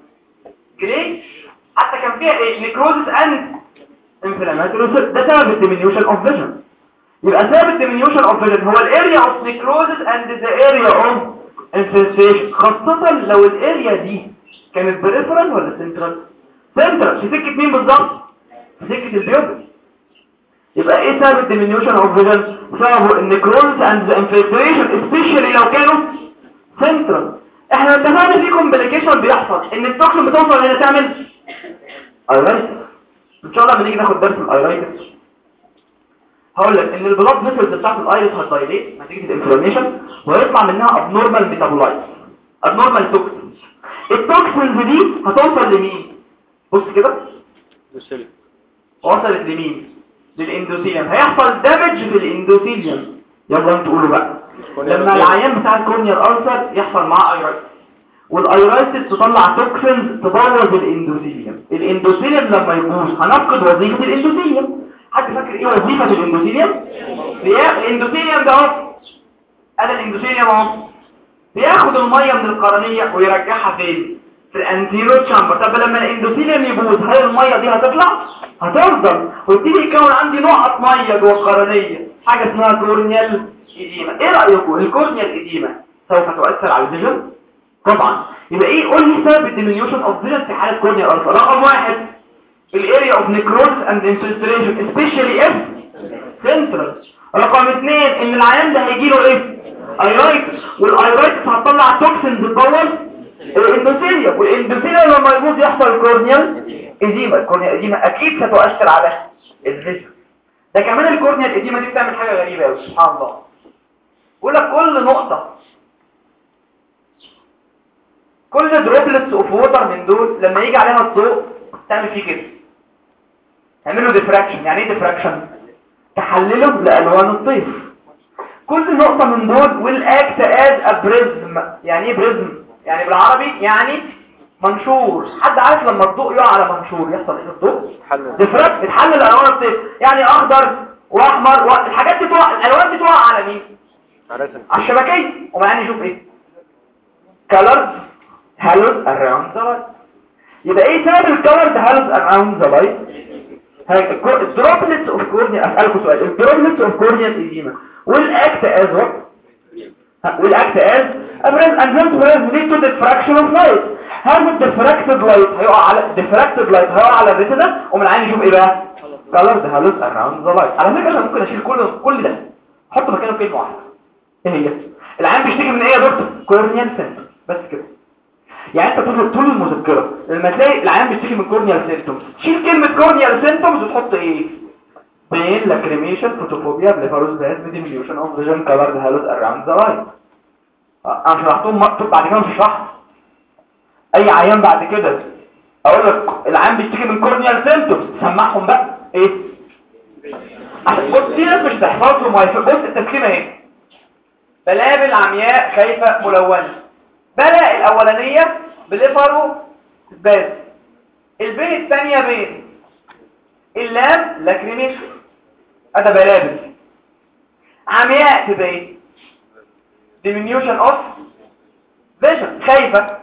جري حتى كان فيها ايه نيكروزس اند انفلاماتوري ده سبب الديمينيوشن اوف فيجن يبقى سبب الديمينيوشن اوف فيجن هو الاريا اوف نيكروزس اند ذا اريا اوف انفلتريشن خاصة لو الاريا دي كانت بريفرال ولا سنترال سنترال في سكة مين بالظبط في سكة البيوبل يبقى ايه سبب الديمينيوشن اوف فيجن سببه النيكروزس اند ذا انفلتريشن سبيشالي لو كانوا سنترال احنا اتفقنا في كومبليكيشن بيحصل ان التوكسين بتوصل هنا تعمل ايرايتس ان شاء الله لما نيجي ناخد درس الايرايتس هقول لك ان البلاد فيسلز بتاعت الايرس هتدايليت نتيجه الانفلاميشن ويطلع منها ابنورمال ميتابولايت ابنورمال توكسينز التوكسينز دي هتوصل لمين بص كده بسلم وصلت لمين للاندوثيليوم هيحصل دامج في الاندوثيليوم يلا انتوا قولوا بقى لما العيان بتاع الكورنيال ألسر يحصل معاه ايرايتس والايرايتس تطلع توكسينز تبوظ الاندوثيليوم الاندوثيليوم لما يبوظ هنفقد وظيفة الاندوثيليوم حد فاكر ايه وظيفة الاندوثيليوم بيا- الاندوثيليوم ده اهو انا الاندوثيليوم اهو بياخد المية من القرنية ويرجعها فين في الانتيرو تشامبر طب لما الاندوثيليوم يبوظ هل المية دي هتطلع هتفضل ويبتدي يكون عندي نقط مية جوه القرنية حاجة اسمها كورنيال إديمة ايه رأيكم الكورنيال إديمة سوف تؤثر على الفيجن طبعا يبقى ايه قول لي سبب الديمينيوشن اوف فيجن في حالة كورنيال ألفا رقم واحد الاريا اوف نيكروز اند انفلتريشن سبيشالي اف سنترال رقم اثنين ان العيان ده هيجي له ايه ايرايتس والايرايتس هتطلع توكسينز تبوظ الاندوثيليوم والاندوثيليوم لما يبوظ يحصل كورنيال اديمه الكورنيال اديمه اكيد ستؤثر على الفيجن ده كمان الكورنيال اديمه دي بتعمل حاجه غريبه قوي سبحان الله بيقول لك كل نقطه كل دروبلتس اوف ووتر من دول لما يجي عليها الضوء تعمل فيه كده تعمل له ديفراكشن يعني ايه ديفراكشن تحلله لالوان الطيف كل نقطة من دول والاكت از بريزم يعني ايه بريزم يعني بالعربي يعني منشور حد عارف لما الضوء يقع على منشور يحصل ايه الضوء حل ديفراكت بتحلل الالوان الطيف يعني اخضر واحمر و... الحاجات دي تقع الالوان دي تقع على مين عرفت على الشبكية ومعنى نشوف ايه colors halos around the light يبقى ايه سبب الكولرز halos around the light الدروبلتس اوف كورنيا اسالكم سؤال الدروبلتس اوف كورنيا edema will act as what will act as a breath and this will lead to diffraction of light هذا الديفراكتد لايت هيقع على diffracted light هيقع على الريتنا ومن العين يشوف ايه بقى colored halos around the light على فكره انا ممكن اشيل كل كل ده احط مكانه كلمه واحده ايه هي العين بيشتكي من ايه يا دكتور كورنيال سيمتوم بس كده يعني انت طول طول المذكره لما تلاقي العيان بيشتكي من كورنيال سيمتومز شيل كلمه كورنيال سيمتومز وتحط ايه بين لاكريميشن فوتوفوبيا بليفاروس باز ديميليوشن اوف فيجن كلرد هالوز اراوند ذا لاين انا شرحتهم م- طب بعد كده مش هشرحهم اي عيان بعد كده اقول لك العيان بيشتكي من كورنيال سيمتومز سمعهم بقى ايه عشان بص في ناس مش تحفظهم وهيف- بص التسليمه ايه بلابل عمياء خايفة ملونة بلا الأولانية بليفرو باز البين الثانية بين اللام لاكريميشن هذا بلابل عمياء تبقى ايه diminution of vision خايفة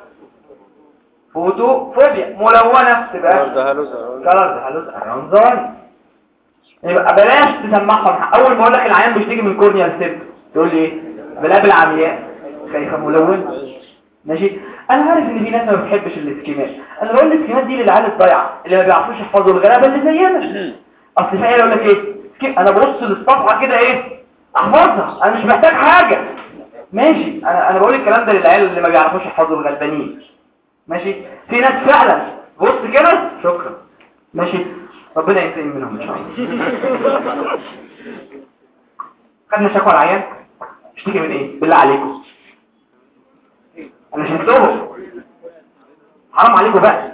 فوتو فوبيا ملونة تبقى ده هلوز colors halos around the eye يبقى بلاش تسمعهم اول ما اقول لك العيان بيشتكي من كورنيال سيب تقول لي ايه بلاب العمياء خايفه ملون ماشي انا عارف ان في ناس ما بتحبش الاسكيمات انا بقول الاسكيمات دي للعيال الضايعه اللي ما بيعرفوش يحفظوا الغلابه اللي زينا اصل في عيال يقول لك ايه سكيم انا ببص للصفحه كده ايه احفظها انا مش محتاج حاجه ماشي انا انا بقول الكلام ده للعيال اللي ما بيعرفوش يحفظوا الغلبانين ماشي في ناس فعلا بص كده شكرا ماشي ربنا ينتقم منهم ان شاء الله خدنا شكوى العيان اشتكي من ايه بالله عليكم انا شلتهم حرام عليكم بقى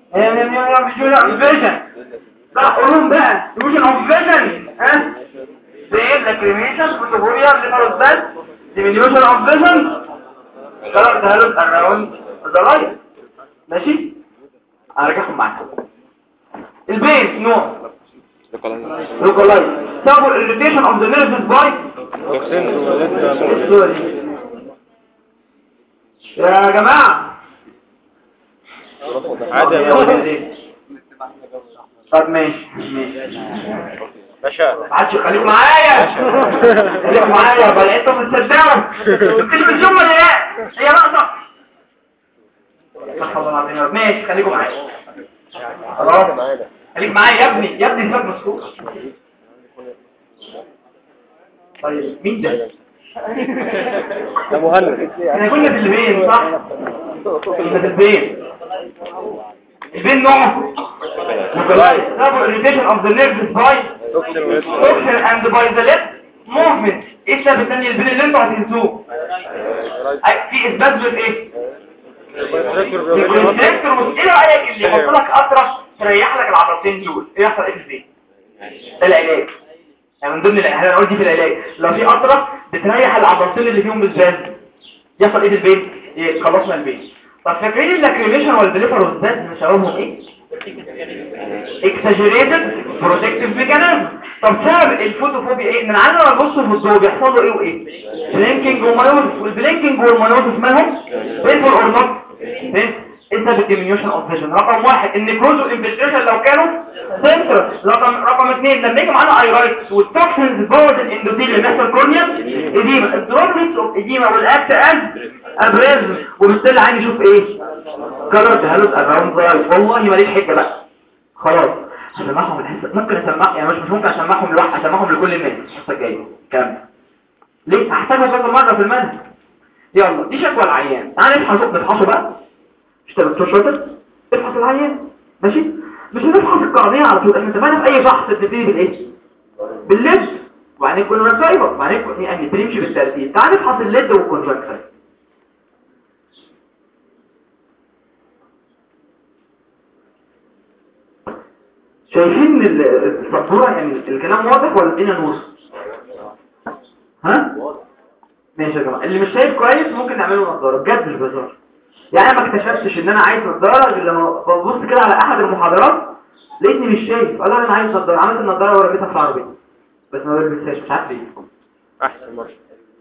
فيجن لا قولهم بقى فيجن اوف فيجن ها pain lacrimation photophobia leprosy diminution of vision color developed around the light ماشي هرجعهم معاك البين نوع localized سبب irritation of the nerves by سوري يا جماعة عادي يا ولد. طب ماشي ماشي باشا عادش خليك معايا خليك معايا بل انتوا بتصدقوا التلفزيون ولا ايه هي ناقصه صح والله العظيم يا رب. ماشي خليكم معايا خلاص خليك معايا يا ابني يا ابني سيبك مسكوت طيب مين ده ده مهند احنا كنا في البين صح كنا في البين البين نوعه localized double irritation of the nerves by toxin and by the lip movement ايه السبب الثاني البين اللي انتوا هتنسوه أي- في اثبات بالايه الكونتراكتور ايه رايك اللي يحط لك قطره تريح لك العضلتين دول ايه يحصل ايه في البين ده العلاج يعني من ضمن العلاج انا قلت في العلاج لو في قطره بتريح العضلتين اللي فيهم بالجاز يحصل ايه في البين إيه خلصنا البين طب فاكرين اللاكريميشن والبليفروزات مش هقولهم ايه exaggerated protective mechanism طب سبب الفوتوفوبيا ايه ان العيال لما يبصوا في الضوء بيحصل له ايه وايه بلينكينج ومايوزس والبلينكينج والمايوزس مالهم بينفول اور نوت انت بالديمينيوشن اوف فيجن رقم واحد النيكروز والانفلتريشن لو كانوا سنتر رقم رقم اثنين لما يجي معانا ايرايتس والتوكسينز جوه الاندوثيل اللي بيحصل كورنيا اديما الدروبلتس اوف اديما والاكت از ابريزم وبالتالي عايز يشوف ايه كلر تهلت اراوند ذا والله ماليش حجه بقى خلاص هسمعهم الحصه ممكن اسمع يعني مش مش ممكن اسمعهم لوحدي اسمعهم لكل الناس الحصه الجايه كام ليه هحتاجها كذا مره في المنهج يلا دي شكوى العيان تعالى نفحص نفحصه بقى مش انت دكتور شاطر افحص العيان ماشي مش هنفحص القرنيه على طول احنا اتفقنا في اي فحص بتبتدي بالايه بالليد وبعدين الكونجكتيفا وبعدين يعني بنمشي بالترتيب تعال نفحص الليد والكونجكتيفا شايفين ال- السبوره يعني الكلام واضح ولا الدنيا نور ها ماشي يا جماعه اللي مش شايف كويس ممكن نعمله نظاره بجد مش بهزار يعني انا ما اكتشفتش ان انا عايز نظاره غير لما ببص كده على احد المحاضرات لقيتني مش شايف قال انا عايز نظاره عملت النظاره ورميتها في العربيه بس ما لبستهاش مش عارف ليه احسن مرة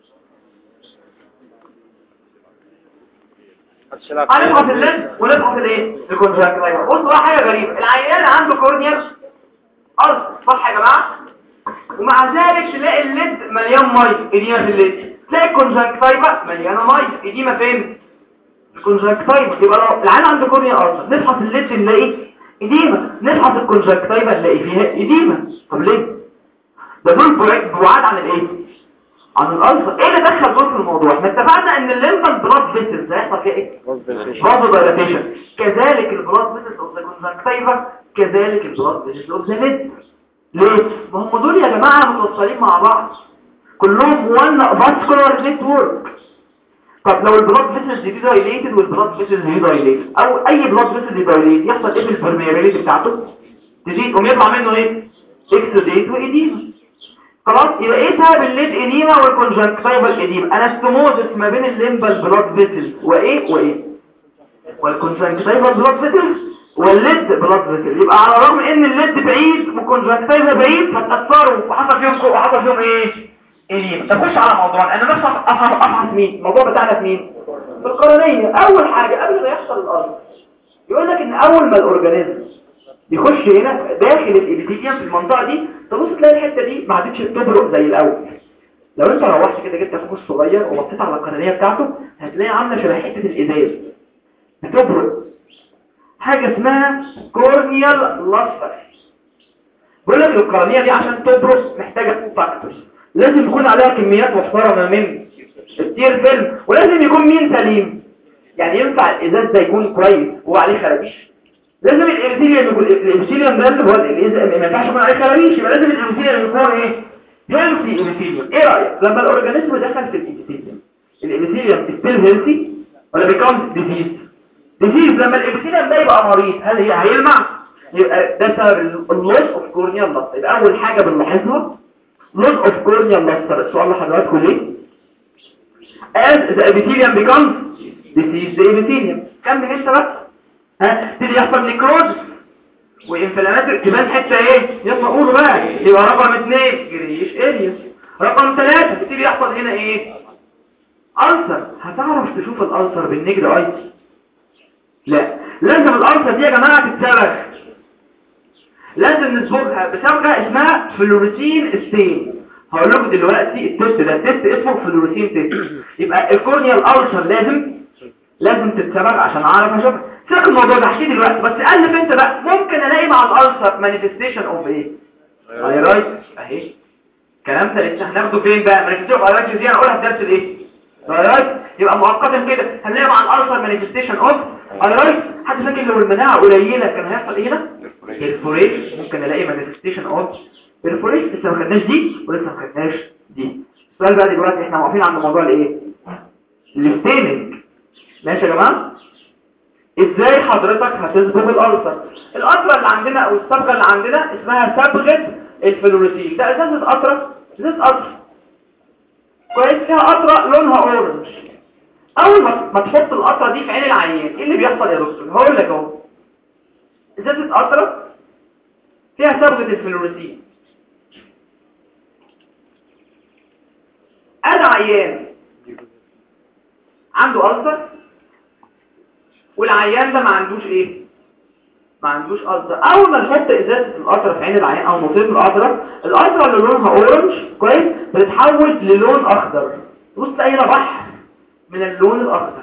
هتشيلها هنفحص الليد ونفحص الايه الكونجكتيفا بصوا بقى حاجه غريبه العيان عنده كورنيال ارض صح يا جماعه ومع ذلك تلاقي الليد مليان ميه اديمه في الليد تلاقي الكونجكتيفا مليانه ميه اديمه فين الكونجكتيفا يبقى لو العيان عنده كورنيال ارض نفحص الليد نلاقي اديمه نفحص الكونجكتيفا نلاقي فيها اديمه طب ليه ده دول بعاد بعاد عن الايه عن الالفا ايه اللي دخل دول في الموضوع احنا اتفقنا ان الليمفال بلاد فيسلز هيحصل فيها ايه برضه دايلاتيشن كذلك البلاد فيسلز اوف ذا كونجكتيفا كذلك البلاد فيسلز اوف ذا ليد ليه ما هم دول يا جماعه متوصلين مع بعض كلهم وان فاسكولار نتورك طب لو البلاد فيسلز دي دايليتد والبلاد فيسلز دي دايليتد او اي بلاد فيسل دي دايليتد يحصل ايه في البرميابيليتي بتاعته تزيد ويطلع منه ايه اكسوديت وايديما خلاص يبقى ايه سبب الليد اديما والكونجكتيفال اديما انستموزس ما بين الليمبال بلاد فيسلز وايه وايه والكونجكتيفال بلاد فيسلز والليد بلاد فيسل يبقى على الرغم ان الليد بعيد والكونجكتيفا بعيد فتاثروا وحصل فيهم كو وحصل فيهم ايه اديما نخش على موضوعنا انا نفهم افهم افهم مين الموضوع بتاعنا في مين في القرنيه اول حاجه قبل ما يحصل الارض يقول لك ان اول ما الاورجانيزم يخش هنا داخل الابيثيليوم في المنطقه دي تبص تلاقي الحته دي ما عادتش بتبرق زي الاول لو انت روحت كده جبت فوق الصغير وبصيت على القرنيه بتاعته هتلاقي عامله شبه حته الازاز بتبرق حاجه اسمها كورنيال لاستر بيقول لك القرنيه دي عشان تبرق محتاجه فاكتورز لازم يكون عليها كميات محترمه من التير فيلم ولازم يكون مين سليم يعني ينفع الازاز ده يكون كويس وعليه خرابيش لازم الابيثيليوم يكون الابيثيليوم ده اللي هو الإز- ما ينفعش يكون عليه خرابيش يبقى لازم الابيثيليوم يكون ايه هيلثي ابيثيليوم ايه رايك لما الاورجانيزم دخل في الابيثيليوم الابيثيليوم ستيل هيلثي ولا بيكون ديزيز ديزيز لما الابيثيليوم ده يبقى مريض هل هي هيلمع يبقى ده سبب اللوس اوف كورنيال لاست يبقى اول حاجه بنلاحظها loss of corneal luster السؤال لحضراتكم ليه as the epithelium becomes disease the epithelium كمل انت بقى ها تبتدي يحصل نيكروز وانفلامات تبان حته ايه يلا قولوا بقى يبقى رقم اثنين جريش اريا رقم ثلاثة تبتدي يحصل هنا ايه ألسر هتعرف تشوف الألسر بالنجد اي لا لازم الألسر دي يا جماعة تتسبغ لازم نصبغها بصبغة اسمها فلوريسين ستين هقول لكم دلوقتي التست ده التست اسمه فلوريسين تيست يبقى الكورنيال ألسر لازم لازم تتسبغ عشان اعرف اشوف سيبك الموضوع ده احكي دلوقتي بس الف انت بقى ممكن الاقي مع الالسر مانيفستيشن اوف ايه ثايرويد اهي كلام ده لسه هناخده فين بقى مانيفستيشن اوف ثايرويد دي هنقولها في درس الايه ثايرويد يبقى مؤقتا كده هنلاقي مع الالسر مانيفستيشن اوف ثايرويد حد فاكر لو المناعه قليله كان هيحصل ايه هنا الفوريش ممكن الاقي مانيفستيشن اوف الفوريش لسه ما خدناش دي ولسه ما خدناش دي السؤال بقى دلوقتي احنا واقفين عند موضوع الايه الستيننج ماشي يا جماعه ازاي حضرتك هتصبغ الالسر القطره اللي عندنا او الصبغه اللي عندنا اسمها صبغه الفلوريسين ده ازازه قطره ازازه قطره كويس فيها قطره لونها اورنج اول ما ما تحط القطره دي في عين العيان ايه اللي بيحصل يا دكتور هقول لك اهو ازازه قطره فيها صبغه الفلوريسين انا عيان عنده ألسر والعيان ده ما عندوش ايه ما عندوش ألسر اول ما نحط ازازه القطره في عين العيان او نصيب القطره القطره اللي لونها اورنج كويس بتتحول للون اخضر بص تلاقي هنا بحر من اللون الاخضر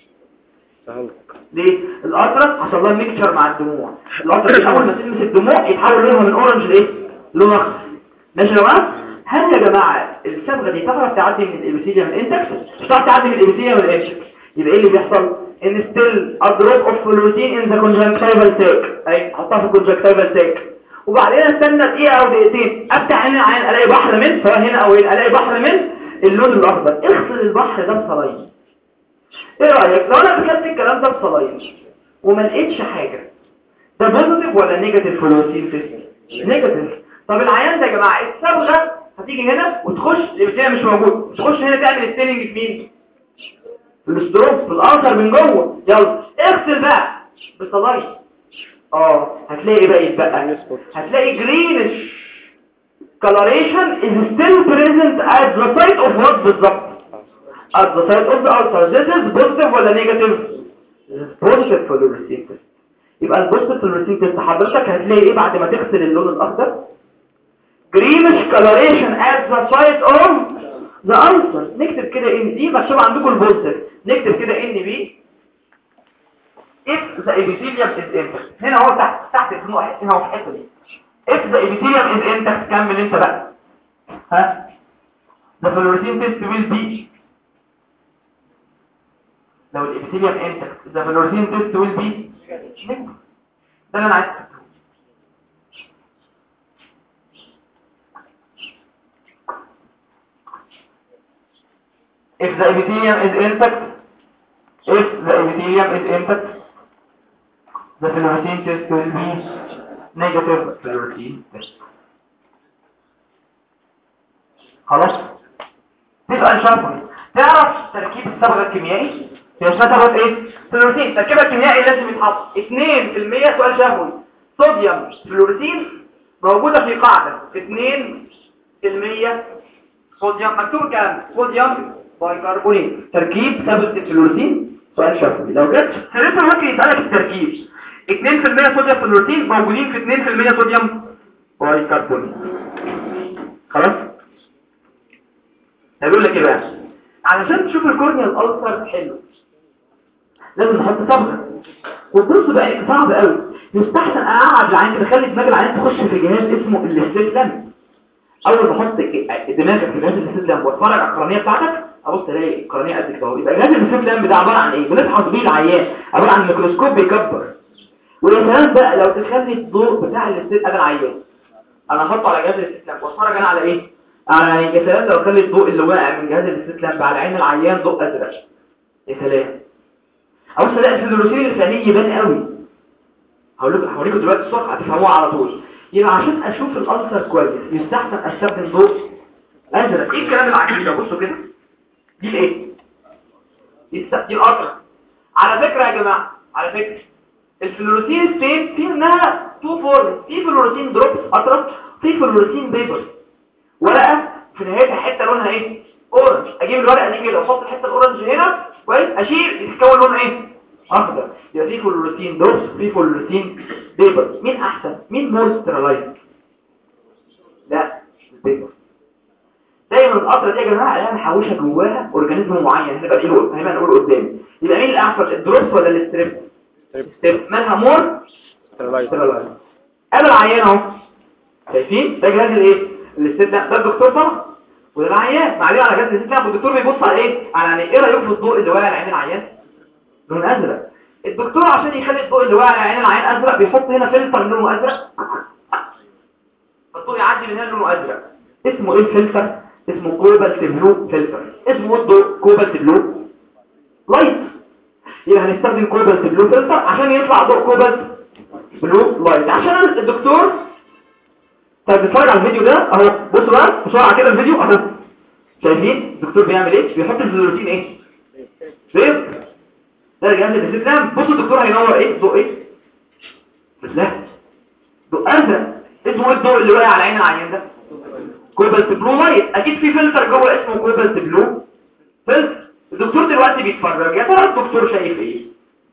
ليه القطره حصل لها ميكشر مع الدموع القطره دي اول ما تلمس الدموع يتحول لونها من اورنج لايه لون اخضر ماشي يا جماعه هل يا جماعه الصبغه دي تعرف تعدي من الابيثيليوم الانتكس مش تعرف تعدي من الابيثيليوم الانتكس يبقى ايه اللي بيحصل ان ستيل a drop of fluorescein in the conjunctival sac اي حطها في conjunctival sac وبعدين استنى دقيقه او دقيقتين افتح هنا العين الاقي بحر من سواء هنا او هنا الاقي بحر من اللون الاخضر اغسل البحر ده بصلاين ايه رايك لو انا كتبت الكلام ده بصلاين وما لقيتش حاجه ده بوزيتيف ولا نيجاتيف فلوروسين تيست نيجاتيف طب العيان ده يا جماعه الصبغه هتيجي هنا وتخش الابتلاء مش موجود تخش هنا تعمل ستيلنج في مين في الاستروب في الاخر من جوه يلا اغسل بقى بصلاين اه هتلاقي ايه بقى يتبقى هتلاقي greenish coloration is still present at the site of what بالظبط at the site of the ulcer this is positive ولا negative This is positive fluorescein test يبقى البوزيتيف fluorescein test حضرتك هتلاقي ايه بعد ما تغسل اللون الاخضر greenish coloration at the site of the ulcer نكتب كده ان دي مكتوب عندكم البوزيتيف نكتب كده ان بي if the epithelium is intact هنا هو تحت تحت الخنوق هنا هو في الحته دي if the epithelium is intact كمل انت بقى ها the fluorescein test will be لو الابيثيليوم intact the fluorescein test will be negative. ده اللي انا عايز أكتبه. if the epithelium is intact if the epithelium is intact the fluorescein test will be negative fluorescein test خلاص تبقى شرطي تعرف تركيب الصبغه الكيميائي هي اسمها صبغه ايه فلوريسين تركيبها الكيميائي لازم يتحط 2% سؤال شهوي صوديوم فلوريسين موجوده في قاعده 2% صوديوم مكتوب الكلام ده صوديوم بايكربونات تركيب صبغه الفلوريسين سؤال شهوي لو جت سيرته ممكن يسالك التركيب 2% صوديوم فلوريسين موجودين في 2% صوديوم بايكربونات خلاص هيقول لك ايه بقى علشان تشوف الكورنيا الالسر حلو لازم نحط صبغه والبص بقى صعب قوي يستحسن اقعد العين كده خلي دماغ العين تخش في جهاز اسمه الستيت لامب اول ما احط دماغك في جهاز الستيت لامب واتفرج على القرنيه بتاعتك ابص الاقي القرنيه قد كده اهو يبقى جهاز الستيت لامب ده عباره عن ايه بنفحص بيه العيان عباره عن ميكروسكوب بيكبر ويا سلام بقى لو تخلي الضوء بتاع الستيت انا العيان انا احطه على جهاز الستيت لامب واتفرج انا على ايه على يا سلام لو خلي الضوء اللي واقع من جهاز الستيت لامب على عين العيان ضوء ازرق يا سلام ابص الاقي الفلوروسين الثاني يبان قوي هقول لكم هوريكم دلوقتي الصبح هتفهموها على طول يبقى عشان اشوف الالسر كويس يستحسن استخدم ضوء ازرق ايه الكلام العجيب ده بصوا كده دي الايه دي الس- دي القطره على فكره يا جماعه على فكره الفلوروسين ستيت في منها تو فورم في فلوروسين دروبس قطره في فلوروسين بيبر ورقه في نهايتها حته لونها ايه اورنج اجيب الورقه دي كده واحط الحته الاورنج هنا كويس اشيل يتكون لون ايه اخضر يبقى في فلوروسين دروبس في فلوروسين بيبر مين احسن مين مور ستيرالايز لا البيبر دايما القطره دي يا جماعه عليها محوشه جواها اورجانيزم معين هنبقى نقول هنبقى نقول قدام يبقى مين الاحسن الدروس ولا الستريب ستريب مالها مور ستيرالايز قبل العيان اهو شايفين ده جهاز الايه الاستيت ده ده الدكتور طبعا وده العيان معليه على جهاز الاستيت والدكتور بيبص على ايه على يعني ايه رايك في الضوء اللي واقع على عين العيان لون ازرق الدكتور عشان يخلي الضوء اللي واقع على عين العيان ازرق بيحط هنا فلتر لونه ازرق فالضوء يعدي من هنا لونه ازرق اسمه ايه الفلتر اسمه كوبالت بلو فلتر اسمه الضوء كوبالت بلو لايت يبقى هنستخدم كوبالت بلو فلتر عشان يطلع ضوء كوبالت بلو لايت عشان الدكتور طيب بتتفرج على الفيديو ده اهو بصوا بقى بسرعه كده الفيديو اهو شايفين الدكتور بيعمل ايه بيحط الفلوروسين ايه ليه ده جهاز الاستسلام بصوا الدكتور هينور ايه ضوء ايه لا ضوء ازرق اسمه ايه الضوء اللي واقع على عين العيان ده كوبالت بلو لايت اكيد في فلتر جوه اسمه كوبالت بلو فلتر الدكتور دلوقتي بيتفرج يا ترى الدكتور شايف ايه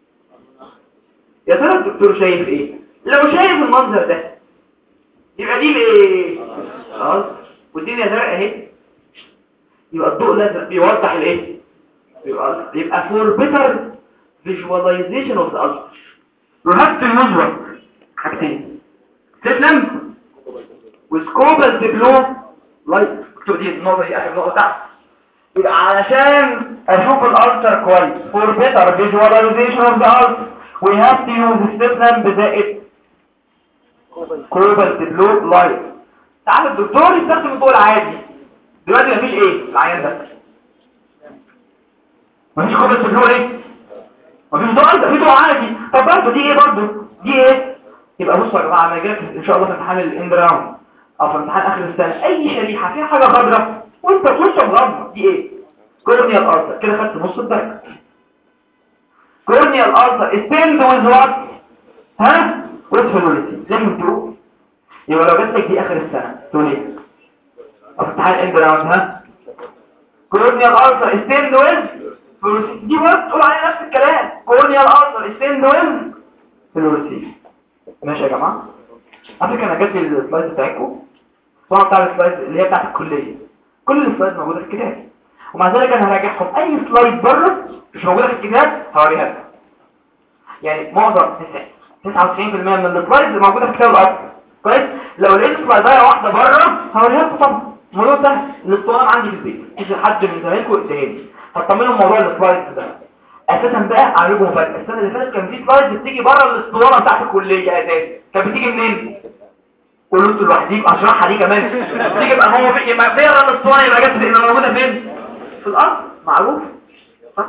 يا ترى الدكتور شايف ايه لو شايف المنظر ده يبقى دي الايه خلاص والدنيا زرقاء اهي يبقى الضوء الازرق بيوضح الايه يبقى يبقى for better visualization of the ulcer you have to use what حاجتين تسلم وسكوبال دبلو لايت اكتب دي النقطه دي اخر نقطه تحت يبقى علشان اشوف الالتر كويس for better visualization of the ulcer we have to use step بزائد كوبالت بلو لايت تعال الدكتور يستخدم الضوء العادي دلوقتي مفيش ايه العيان ده مفيش كوبالت بلو ايه مفيش ضوء ده في ضوء عادي طب برضه دي ايه برضه دي ايه يبقى بصوا يا جماعه انا جايلك ان شاء الله في امتحان الاند راوند او في امتحان اخر السنه اي شريحه فيها حاجه خضراء وانت وانت مغمض دي ايه كورنيال ارثر كده خدت نص الدرجه كورنيال ارثر ستاند ويز وات ها ويز فلوريتي لازم تقول يبقى لو جات لك دي اخر السنه تقول ايه او في امتحان الاند راوند ها كورنيال ارثر ستاند ويز فلوريتي دي برضه تقول عليها نفس الكلام كورنيال ارثر ستاند ويز فلوريتي ماشي يا جماعه على فكره انا جات لي السلايد بتاعتكم طبعا بتاع السلايد اللي هي بتاعت الكليه كل السلايد موجوده في الكتاب ومع ذلك انا هراجعكم اي سلايد بره مش موجوده في الكتاب هوريها لكم يعني معظم 99% من السلايدز موجوده في كتاب الارض كويس لو لقيت سلايدايه واحده بره هوريها لكم طبعا الموضوع سهل الاسطوانه عندي في البيت يجي حد من زمايلكم اديها لي هتطمنوا موضوع السلايدز ده اساسا بقى اعرفكم مفاجاه السنه اللي فاتت كان في سلايدز بتيجي بره الاسطوانه بتاعت الكليه اساسا كانت بتيجي منين قولوا انتوا لوحديكم اشرحها دي كمان تيجي بقى هو في يبقى بيقرا الاسطوانه يبقى جت يبقى موجوده فين في الارض معروف صح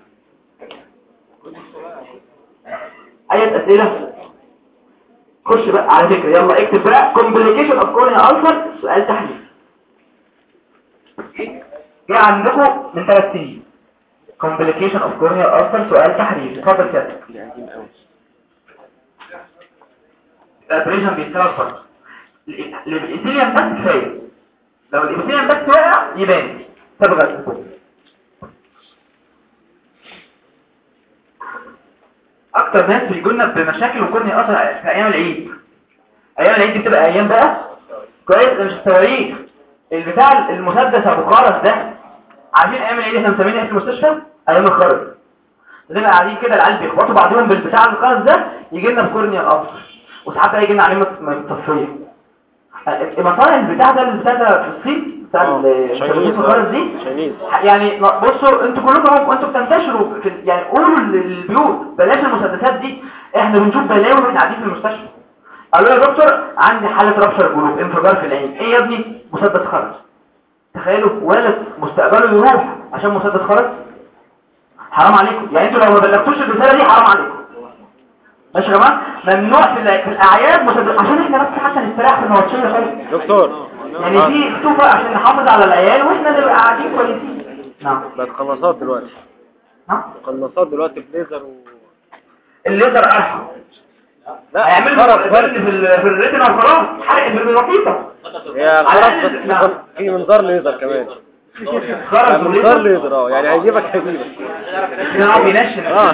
اي اسئله خش بقى على فكره يلا اكتب بقى complication of corneal ulcer سؤال تحليل جه عندكم من ثلاث سنين complication of corneal ulcer سؤال تحليل اتفضل كده الابريشن بيشتغل فرق الابيثيليوم بس كفايه لو الابيثيليوم بس واقع يبان صبغه اكتر ناس بيجوا لنا بمشاكل وكورني اثر في ايام العيد ايام العيد دي بتبقى ايام بقى كويس مش التواريخ البتاع المسدس ابو خرز ده عارفين ايام العيد احنا مسمينها في المستشفى ايام الخرز بنبقى قاعدين كده العيال بيخبطوا بعضهم بالبتاع الخرز ده يجي لنا بكورنيا الابصر وساعات يجي لنا عليه متصفيه المصانع البتاع ده البتاع ده في الصين بتاع المسدسات الخرز دي يعني بصوا انتوا كلكم انتوا بتنتشروا في يعني قولوا للبيوت بلاش المسدسات دي احنا بنشوف بلاوي واحنا قاعدين في المستشفى قالوا يا دكتور عندي حاله ربشر جلوب انفجار في العين ايه يا ابني مسدس خرز تخيلوا ولد مستقبله يروح عشان مسدس خرز حرام عليكم يعني انتوا لو ما بلغتوش الرساله دي حرام عليكم ماشي يا جماعه ممنوع في, في الاعياد مسدس عشان احنا بس حتى نستريح في النواتشيه خالص دكتور يعني دي مكتوبة عشان نحافظ على العيال واحنا نبقى قاعدين كويسين نعم بقت قناصات دلوقتي نعم قناصات دلوقتي بليزر و الليزر ارحم لا هيعملوا خرز في فرق ال- في الريتنا خلاص حرق بسيطة هي على خرز الأقل- بس في نعم. من- في منظار ليزر كمان خرز يعني منظار ليزر اه يعني هيجيبك هيجيبك نعم بينشن اه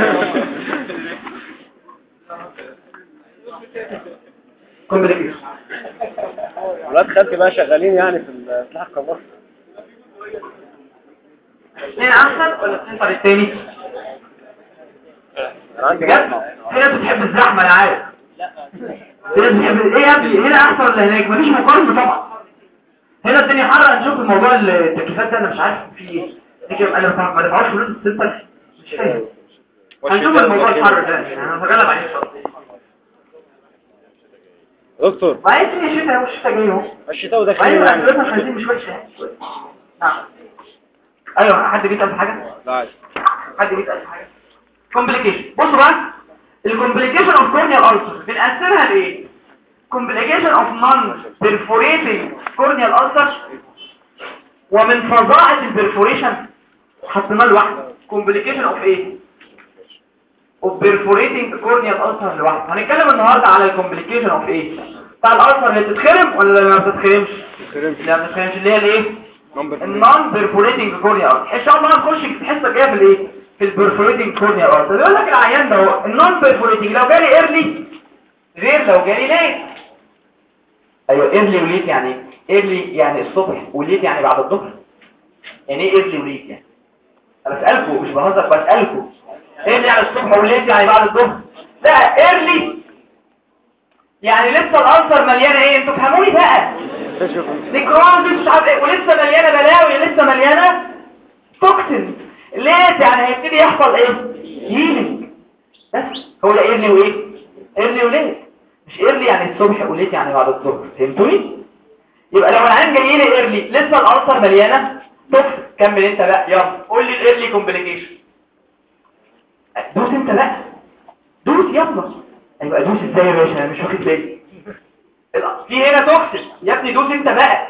كومبليكيشن ولاد خالتي بقى شغالين يعني في السلاح القناص اثنين احسن ولا السنتر التاني انا عندي بجد مصنع في ناس بتحب الزحمه انا عارف في ناس بتحب ايه يا ابني هنا احسن ولا هناك مفيش مقارنه طبعا هنا الدنيا حر هنشوف الموضوع التكييفات ده انا مش عارف في ايه دي كده انا ما ما دفعوش فلوس السنتر مش فاهم هنشوف الموضوع الحر ده يعني انا هتغلب عليه ان شاء الله دكتور وبعدين الدنيا شتاء والشتاء جاي اهو الشتاء وداخلين وبعدين يعني الاسئله الخارجيه مش وحشه يعني. نعم ايوه حد بيسال في حاجه لا عادي. حد بيسأل في حاجة كومبليكيشن بصوا بقى الكومبليكيشن اوف كورنيال ulcer بنقسمها لايه كومبليكيشن اوف نون بيرفوريتنج كورنيال ulcer ومن فظاعة البرفوريشن حطيناه لوحده كومبليكيشن اوف ايه اوف بيرفوريتنج كورنيال ulcer لوحده هنتكلم النهارده على الكومبليكيشن اوف ايه بتاع الالسر اللي بتتخرم ولا اللي ما بتتخرمش اللي ما بتتخرمش اللي هي الايه نمبر النون بيرفوريتنج كورنيا ارتر ان شاء الله هنخش في الحصه الجايه في الايه في البيرفوريتنج كورنيا ارتر بيقول لك العيان ده هو النون بيرفوريتنج لو جالي ايرلي غير لو جالي ليت ايوه ايرلي وليت يعني ايرلي يعني الصبح وليت يعني بعد الظهر يعني ايه ايرلي وليت يعني انا بسالكم مش بهزر بسالكم ايرلي يعني الصبح وليت يعني بعد الظهر لا ايرلي يعني لسه الانسر مليانه ايه انتوا فهموني بقى نيكروزيس مش عارف ايه ولسه مليانه بلاوي لسه مليانه توكسين ليه يعني هيبتدي يحصل ايه هيلينج بس هو ده ايرلي وايه ايرلي وليه مش ايرلي يعني الصبح وليت يعني بعد الظهر فهمتوني يبقى لو العين جاي لي ايرلي لسه الالسر مليانه توكسين كمل انت بقى يلا قول لي الايرلي كومبليكيشن دوس انت بقى دوس يلا يبقى دوس ازاي يا باشا انا مش واخد بالي في هنا توكسين يا ابني دوس انت بقى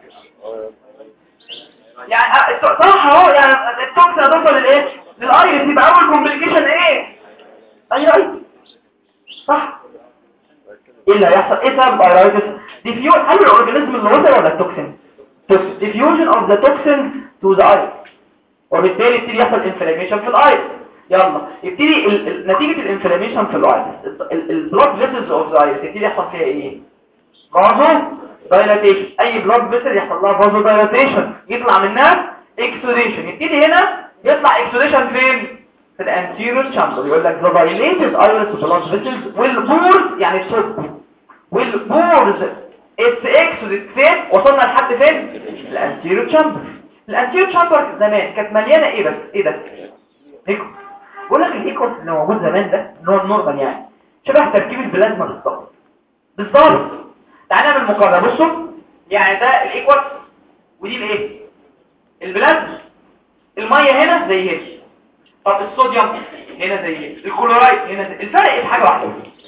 يعني اه، صح اهو يعني التوكسين هتوصل للايه للايرس يبقى اول كومبليكيشن ايه ايوه ايوه صح ايه اللي هيحصل ايه سبب الايرايتس ديفيوز هل الاورجانيزم اللي وصل ولا التوكسين ديفيوجن اوف ذا توكسين تو ذا ايرس وبالتالي يبتدي يحصل انفلاميشن في الايرس يلا يبتدي ال- ال- نتيجه الانفلاميشن في الايرس البلاد فيسلز اوف ذا ايرس يبتدي يحصل فيها ايه فازو دايلاتيشن اي بلاد فيسل يحصل لها فازو دايلاتيشن يطلع منها اكسوديشن يبتدي هنا يطلع اكسوديشن فين في الانتيريور تشامبر يقول لك the dilated iris blood vessels والبورز يعني تصب والبورز اتس اكسوديت فين وصلنا لحد فين الانتيريور تشامبر الانتيريور تشامبر زمان كانت مليانه ايه بس ايه ده ايكو بقول لك الايكوس اللي موجود زمان ده اللي هو النورمال يعني شبه تركيب البلازما بالظبط بالظبط تعالى نعمل مقارنه بصوا يعني ده الايكوس ودي الايه البلازما الميه هنا زي هنا طب الصوديوم هنا زي هنا الكلورايد هنا زي الفرق ايه في حاجه واحده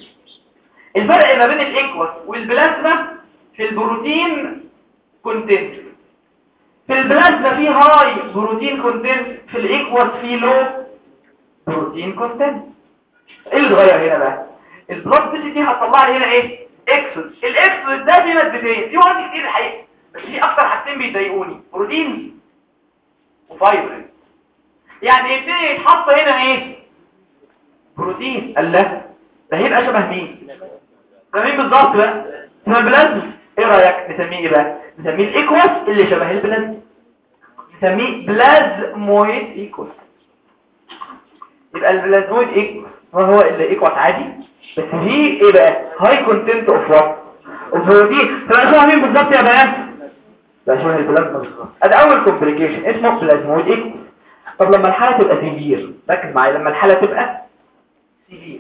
الفرق ما بين الايكوس والبلازما في البروتين كونتنت في البلازما في هاي بروتين كونتنت في الايكوس في لو بروتين كونتنت ايه اللي اتغير هنا بقى البلاد فيسي دي هتطلع لي هنا ايه اكسود الاكسود ده في مادتين في مواد كتير الحقيقه بس في اكتر حاجتين بيضايقوني بروتين وفايبرين يعني يبتدي يتحط هنا ايه بروتين قال لا ده هيبقى شبه مين ده مين بالظبط بقى شبه البلازما ايه رايك نسميه ايه بقى نسميه الايكوس اللي شبه البلازما نسميه بلازمويد ايكوس يبقى البلازمويد ايكوس ما هو اللي ايكوس عادي بس فيه ايه بقى هاي كونتنت اوف وات اوف بروتين تبقى شبه مين بالظبط يا بنات ده شبه البلازما بالظبط ادي اول كومبليكيشن اسمه بلازمويد ايكوس طب لما الحالة تبقى سيفير ركز معايا لما الحالة تبقى سيفير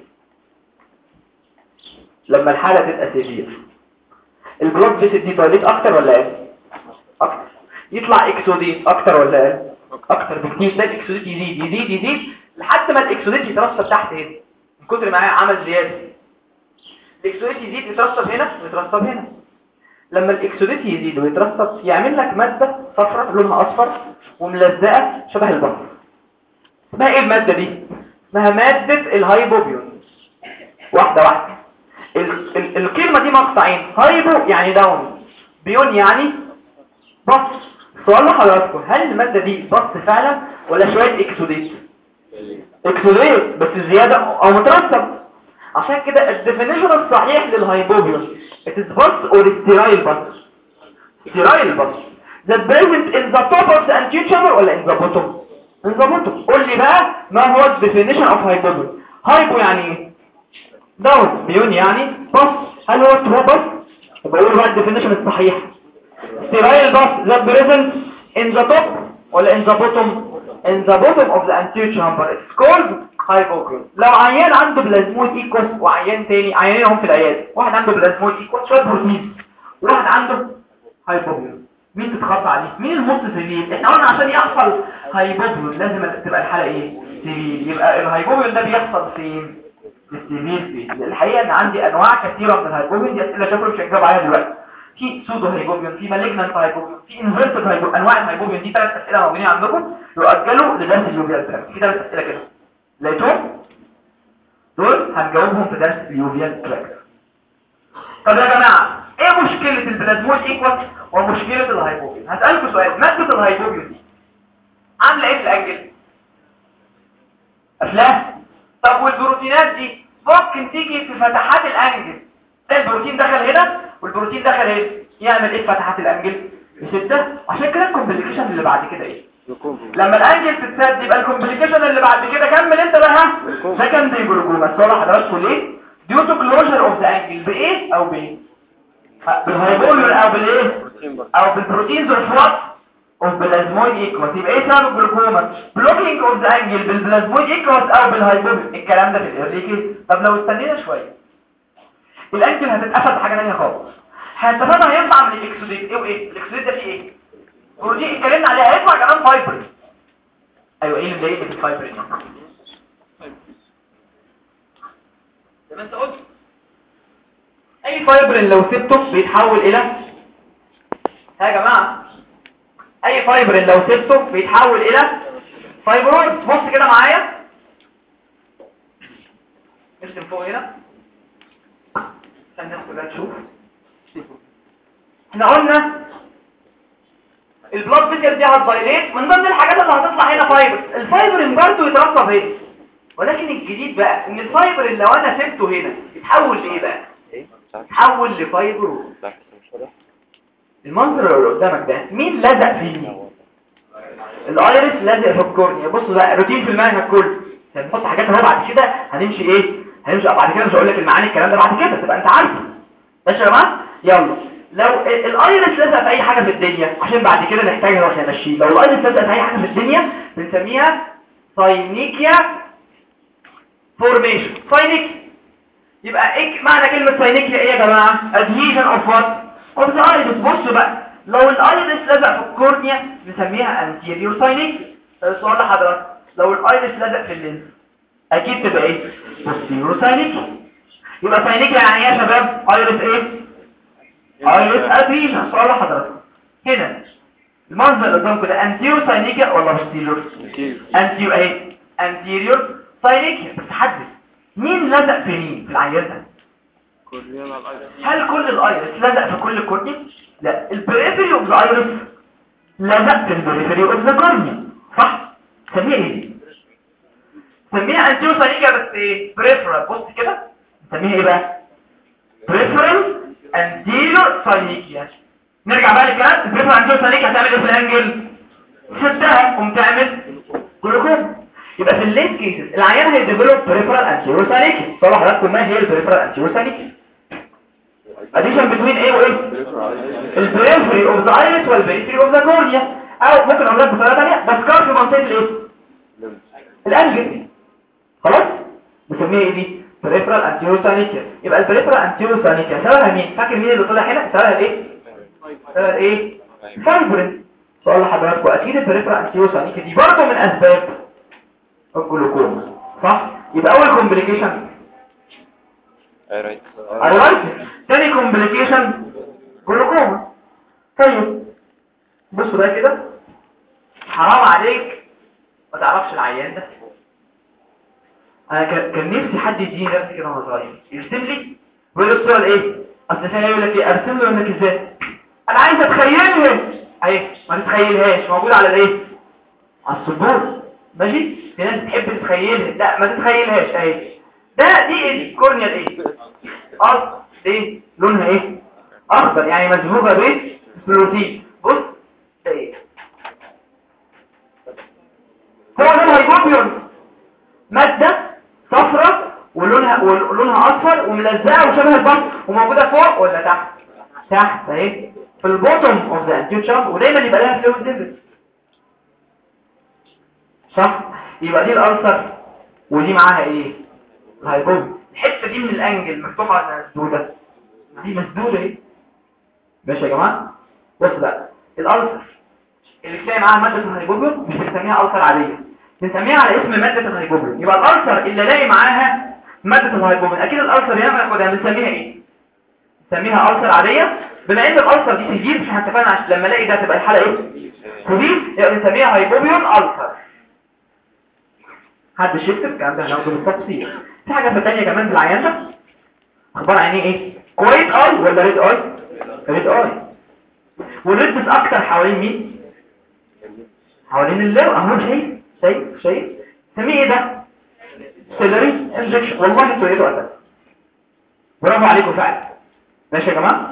لما الحالة تبقى سيفير البلوك فيسيت دي دايليت اكتر ولا اقل اكتر يطلع اكسوديت اكتر ولا اقل اكتر بكتير تلاقي الاكسوديت يزيد يزيد يزيد لحد ما الاكسوديت يترسب تحت هنا من كتر ما عمل زيادة الاكسوديت يزيد يترسب هنا ويترسب هنا لما الاكسوديت يزيد ويترسب يعمل لك مادة صفراء لونها اصفر وملزقة شبه البحر اسمها ايه المادة دي اسمها مادة الهايبوبيون واحدة واحدة ال ال الكلمة دي مقطعين هايبو يعني داون بيون يعني بص سؤال لحضراتكم هل المادة دي بص فعلا ولا شوية اكسوديت اكسوديت بس زيادة او مترسب عشان كده الديفينيشن الصحيح للهايبوبيون it is bus or sterile bus sterile bus that present in the top of the anterior chamber ولا in the bottom in the bottom قول لي بقى ما هو الديفينيشن of هايبوبيون هايبو يعني ايه داون بيون يعني بس هل هو ترو بس بقول بقى الديفينيشن الصحيح sterile bus that present in the top ولا in the bottom in the bottom of the anterior chamber it's called hypocrine لو عيان عنده بلازمويد ايكوس وعيان تاني عيانين هم في العيادة واحد عنده بلازمويد ايكوس شوية بروتين وواحد عنده هايبوكرين مين تتخطى عليه مين الموت سيفيل احنا قلنا عشان يحصل هايبوكرين لازم تبقى الحالة ايه سيفيل يبقى الهايبوكرين ده بيحصل فين في السيفيل فين الحقيقة ان عندي انواع كثيرة من الهايبوكرين دي اسئلة شكرا مش هجاوب عليها دلوقتي في سودو هايبوبيون في مالجنانت هايبوبيون في انفيرتد هايبوبيون انواع الهايبوبيون دي ثلاث اسئله موجودين عندكم يؤجلوا لدرس اليوفيال تراك في ثلاث اسئله كده لقيتهم دول هنجاوبهم في درس اليوفيال تراك طب يا جماعه ايه مشكله البلازمويد ايكوال ومشكله الهايبوبيون هسالكم سؤال ماده الهايبوبيون دي عامله ايه في الاجل افلام طب والبروتينات دي ممكن تيجي في فتحات الانجل ده البروتين دخل هنا والبروتين دخل هنا يعمل ايه في فتحات الانجل بستة عشان كده الكومبليكيشن اللي بعد كده ايه لما الانجل تتسد يبقى الكومبليكيشن اللي بعد كده كمل انت بقى ها سكندري جلوكوما الصوره حضراتكم ليه ديو تو كلوجر اوف ذا انجل بايه او بايه بالهايبولر او بالايه او بالبروتينز اوف وات اوف بلازمويد ايكوس يبقى ايه سبب الجلوكوما بلوكينج اوف ذا انجل بالبلازمويد ايكوس او بالهايبولر الكلام ده في الايرلي طب لو استنينا شويه الانجل هتتقفل بحاجه ثانيه خالص هنتفادى هيطلع من الاكسوديت ايه وايه الاكسوديت ده فيه ايه بروتين اتكلمنا عليها هيطلع كمان فايبر ايوه ايه اللي مضايقني في الفايبر زي ما انت قلت اي فايبر لو سبته بيتحول الى ها يا جماعه اي فايبر لو سبته بيتحول الى فايبرويد بص كده معايا نرسم فوق هنا عشان الناس كلها تشوف احنا قلنا البلاد فيسر دي هتدايليت من ضمن الحاجات اللي هتطلع هنا فايبر الفايبر برضه يترسب هنا ولكن الجديد بقى ان الفايبر اللي لو انا سبته هنا يتحول لايه بقى يتحول لفايبر المنظر اللي قدامك ده مين لزق فيه الايرس لازق في الكورنيا بصوا بقى روتين في المنهج كله هنحط حاجات اهو بعد كده هنمشي ايه هنمشي بعد كده مش هقول لك المعاني الكلام ده بعد كده تبقى انت عارفه ماشي يا جماعه يلا لو الايرس لزق في اي حاجه في الدنيا عشان بعد كده نحتاجها واحنا ماشيين لو الايرس لزق في اي حاجه في الدنيا بنسميها ساينيكيا فورميشن ساينيك يبقى ايه معنى كلمه ساينيكيا ايه يا جماعه ادهيشن اوف وات اوف ذا ايرس بصوا بقى لو الايرس لزق في الكورنيا نسميها انتيريور ساينيكيا السؤال لحضرتك لو الايرس لزق في اللينس اكيد تبقى ايه بوستيريور ساينيكيا يبقى ساينيكيا يعني ايه يا شباب ايرس ايه ايرس ادهيشن سؤال لحضرتك هنا المنظر اللي قدامكم ده انتيريور ساينيكيا ولا بوستيريور انتيريور اهي انتيريور ساينيكيا بس حدد مين لزق في مين في العيان ده هل كل الايرس لزق في كل الكورنيا لا البريفري اوف ذا ايرس لزق في البريفري اوف ذا كورنيا صح سميها ايه سميها انتيريور ساينيكيا بس ايه بريفرال بص كده نسميها ايه بقى بريفرال انتيريور ساينيكيا نرجع بقى للكلام البريفرال انتيريور ساينيكيا هتعمل ايه في الانجل شدها قوم تعمل جلوكوم يبقى في الليت كيسز العيان هيديفلوب بريفرال انتيريور ساينيكيا طبعا حضراتكم ما هي البريفرال انتيريور ساينيكيا اديشن بين ايه وايه البريفري اوف ذا ايرس والبريفري اوف ذا كورنيا او ممكن اقول لك بطريقه ثانيه بسكار في منطقه الايه الانجل خلاص بنسميها ايه دي بريفرال انتيريور ساينيكيا يبقى البريفرال انتيريور ساينيكيا سببها مين فاكر مين اللي طلع هنا سببها ايه سببها ايه فايبرين سؤال لحضراتكم اكيد البريفرال انتيريور ساينيكيا دي برضه من اسباب الجلوكوما صح يبقى اول كومبليكيشن ايرايتس تاني كومبليكيشن جلوكوما طيب بصوا ده كده حرام عليك ما تعرفش العيان ده انا كان كان نفسي حد يديني درس كده وانا صغير يرسم لي ويقول لي الصوره ايه اصل ثاني يقول لك ايه ارسم له يقول لك ازاي انا عايز اتخيلها اهي ما تتخيلهاش موجوده على الايه على السبورة ماشي في ناس بتحب تتخيلها لا ما تتخيلهاش اهي ده دي ايه كورنيال ايه اه دي لونها ايه اخضر يعني مزهوبه بايه بروتين بص ده ايه هو ده الهيبوبيون مادة صفرة ولونها ولونها اصفر وملزقه وشبه البط وموجودة فوق ولا تحت تحت اهي في البوتوم اوف ذا انتيو تشامب ودايما يبقى لها فلويد ليفل صح يبقى دي الالسر ودي معاها ايه الهيبوبيون الحته دي من الانجل مفتوحه ولا مسدوده دي مسدوده اهي ماشي يا جماعه بص بقى الالسر اللي تلاقي معاها ماده الهيبوبيون مش بنسميها السر عاديه بنسميها على اسم ماده الهيبوبيون يبقى الالسر اللي الاقي معاها ماده الهيبوبيون اكيد الالسر هنا بناخدها بنسميها ايه بنسميها السر عاديه بما ان الالسر دي سيفير مش هنتفقنا عشان لما الاقي ده تبقى الحاله ايه سيفير يبقى بنسميها هيبوبيون السر حد شفت الكلام ده هناخده بالتفصيل في حاجه ثانيه كمان في العيان ده اخبار عينيه ايه كويس اي ولا ريد اي ريد اي والريد اكتر حوالين مين حوالين اللو اهو شايف شايف شايف سميه ايه ده سيلري انجكشن والله انتوا ايه وقتها برافو عليكم فعلا ماشي يا جماعه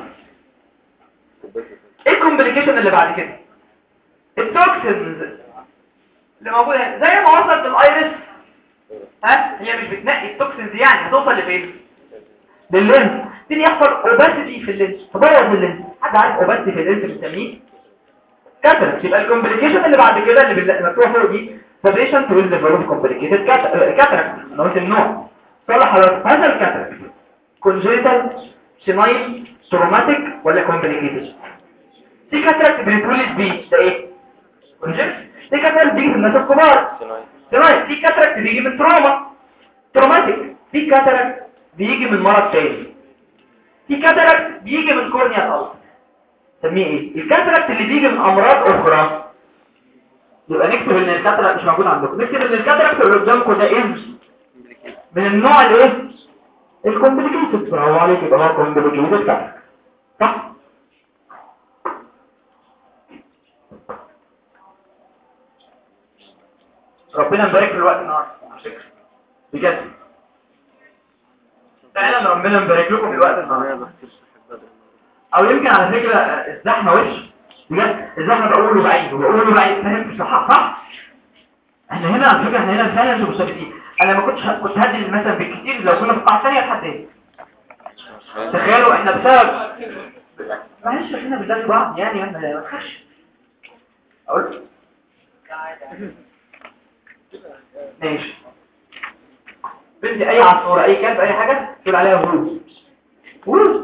ايه الكومبليكيشن اللي بعد كده التوكسينز اللي موجوده هنا زي ما وصلت للايرس ها هي مش بتنقي التوكسينز يعني هتوصل لفين لللينز تيجي يحصل اوباسيتي في اللينز تبوظ اللينز حد عارف اوباسيتي في اللينز بنسميه كاتراكت يبقى الكومبليكيشن اللي بعد كده اللي بال- مكتوبه فوق دي فابريشن تو ديفلوب كومبليكيتد كاتراكت انا قلت النوع صلح حضرتك هذا الكاتراكت كونجيتال سينايل تروماتيك ولا كومبليكيتد دي كاتراكت بنتولد بيه ده ايه كونجيتال دي كاتراكت بيجي في الناس الكبار سينايل دي كاتراكت بيجي من تروما تروماتيك دي كاتراكت بيجي من مرض تاني في كاتراكت بيجي من كورنيا الأرض سميه ايه الكاتراكت اللي بيجي من امراض اخرى يبقى نكتب ان الكاتراكت مش موجود عندكم نكتب ان الكاتراكت اللي قدامكم ده ايه من النوع الايه الكومبليكيتد برافو عليك يبقى هو كومبليكيتد كاتراكت صح ربنا مبارك في الوقت النهارده على فكره بجد فعلا ربنا مبارك لكم في الوقت النهارده او يمكن على فكرة الزحمة وش بجد الزحمة بقوله بعيد وبقوله بعيد فاهم صح صح احنا هنا على فكرة احنا هنا فعلا مش مستفيدين انا ما كنتش كنت هدي مثلا بالكتير لو كنا في قاعة ثانية لحد ايه تخيلوا احنا بسبب معلش احنا بنلاقي بعض يعني احنا ما تخافش اقول ماشي بنتي اي عصفورة اي كلب اي حاجة تقول عليها ورود ورود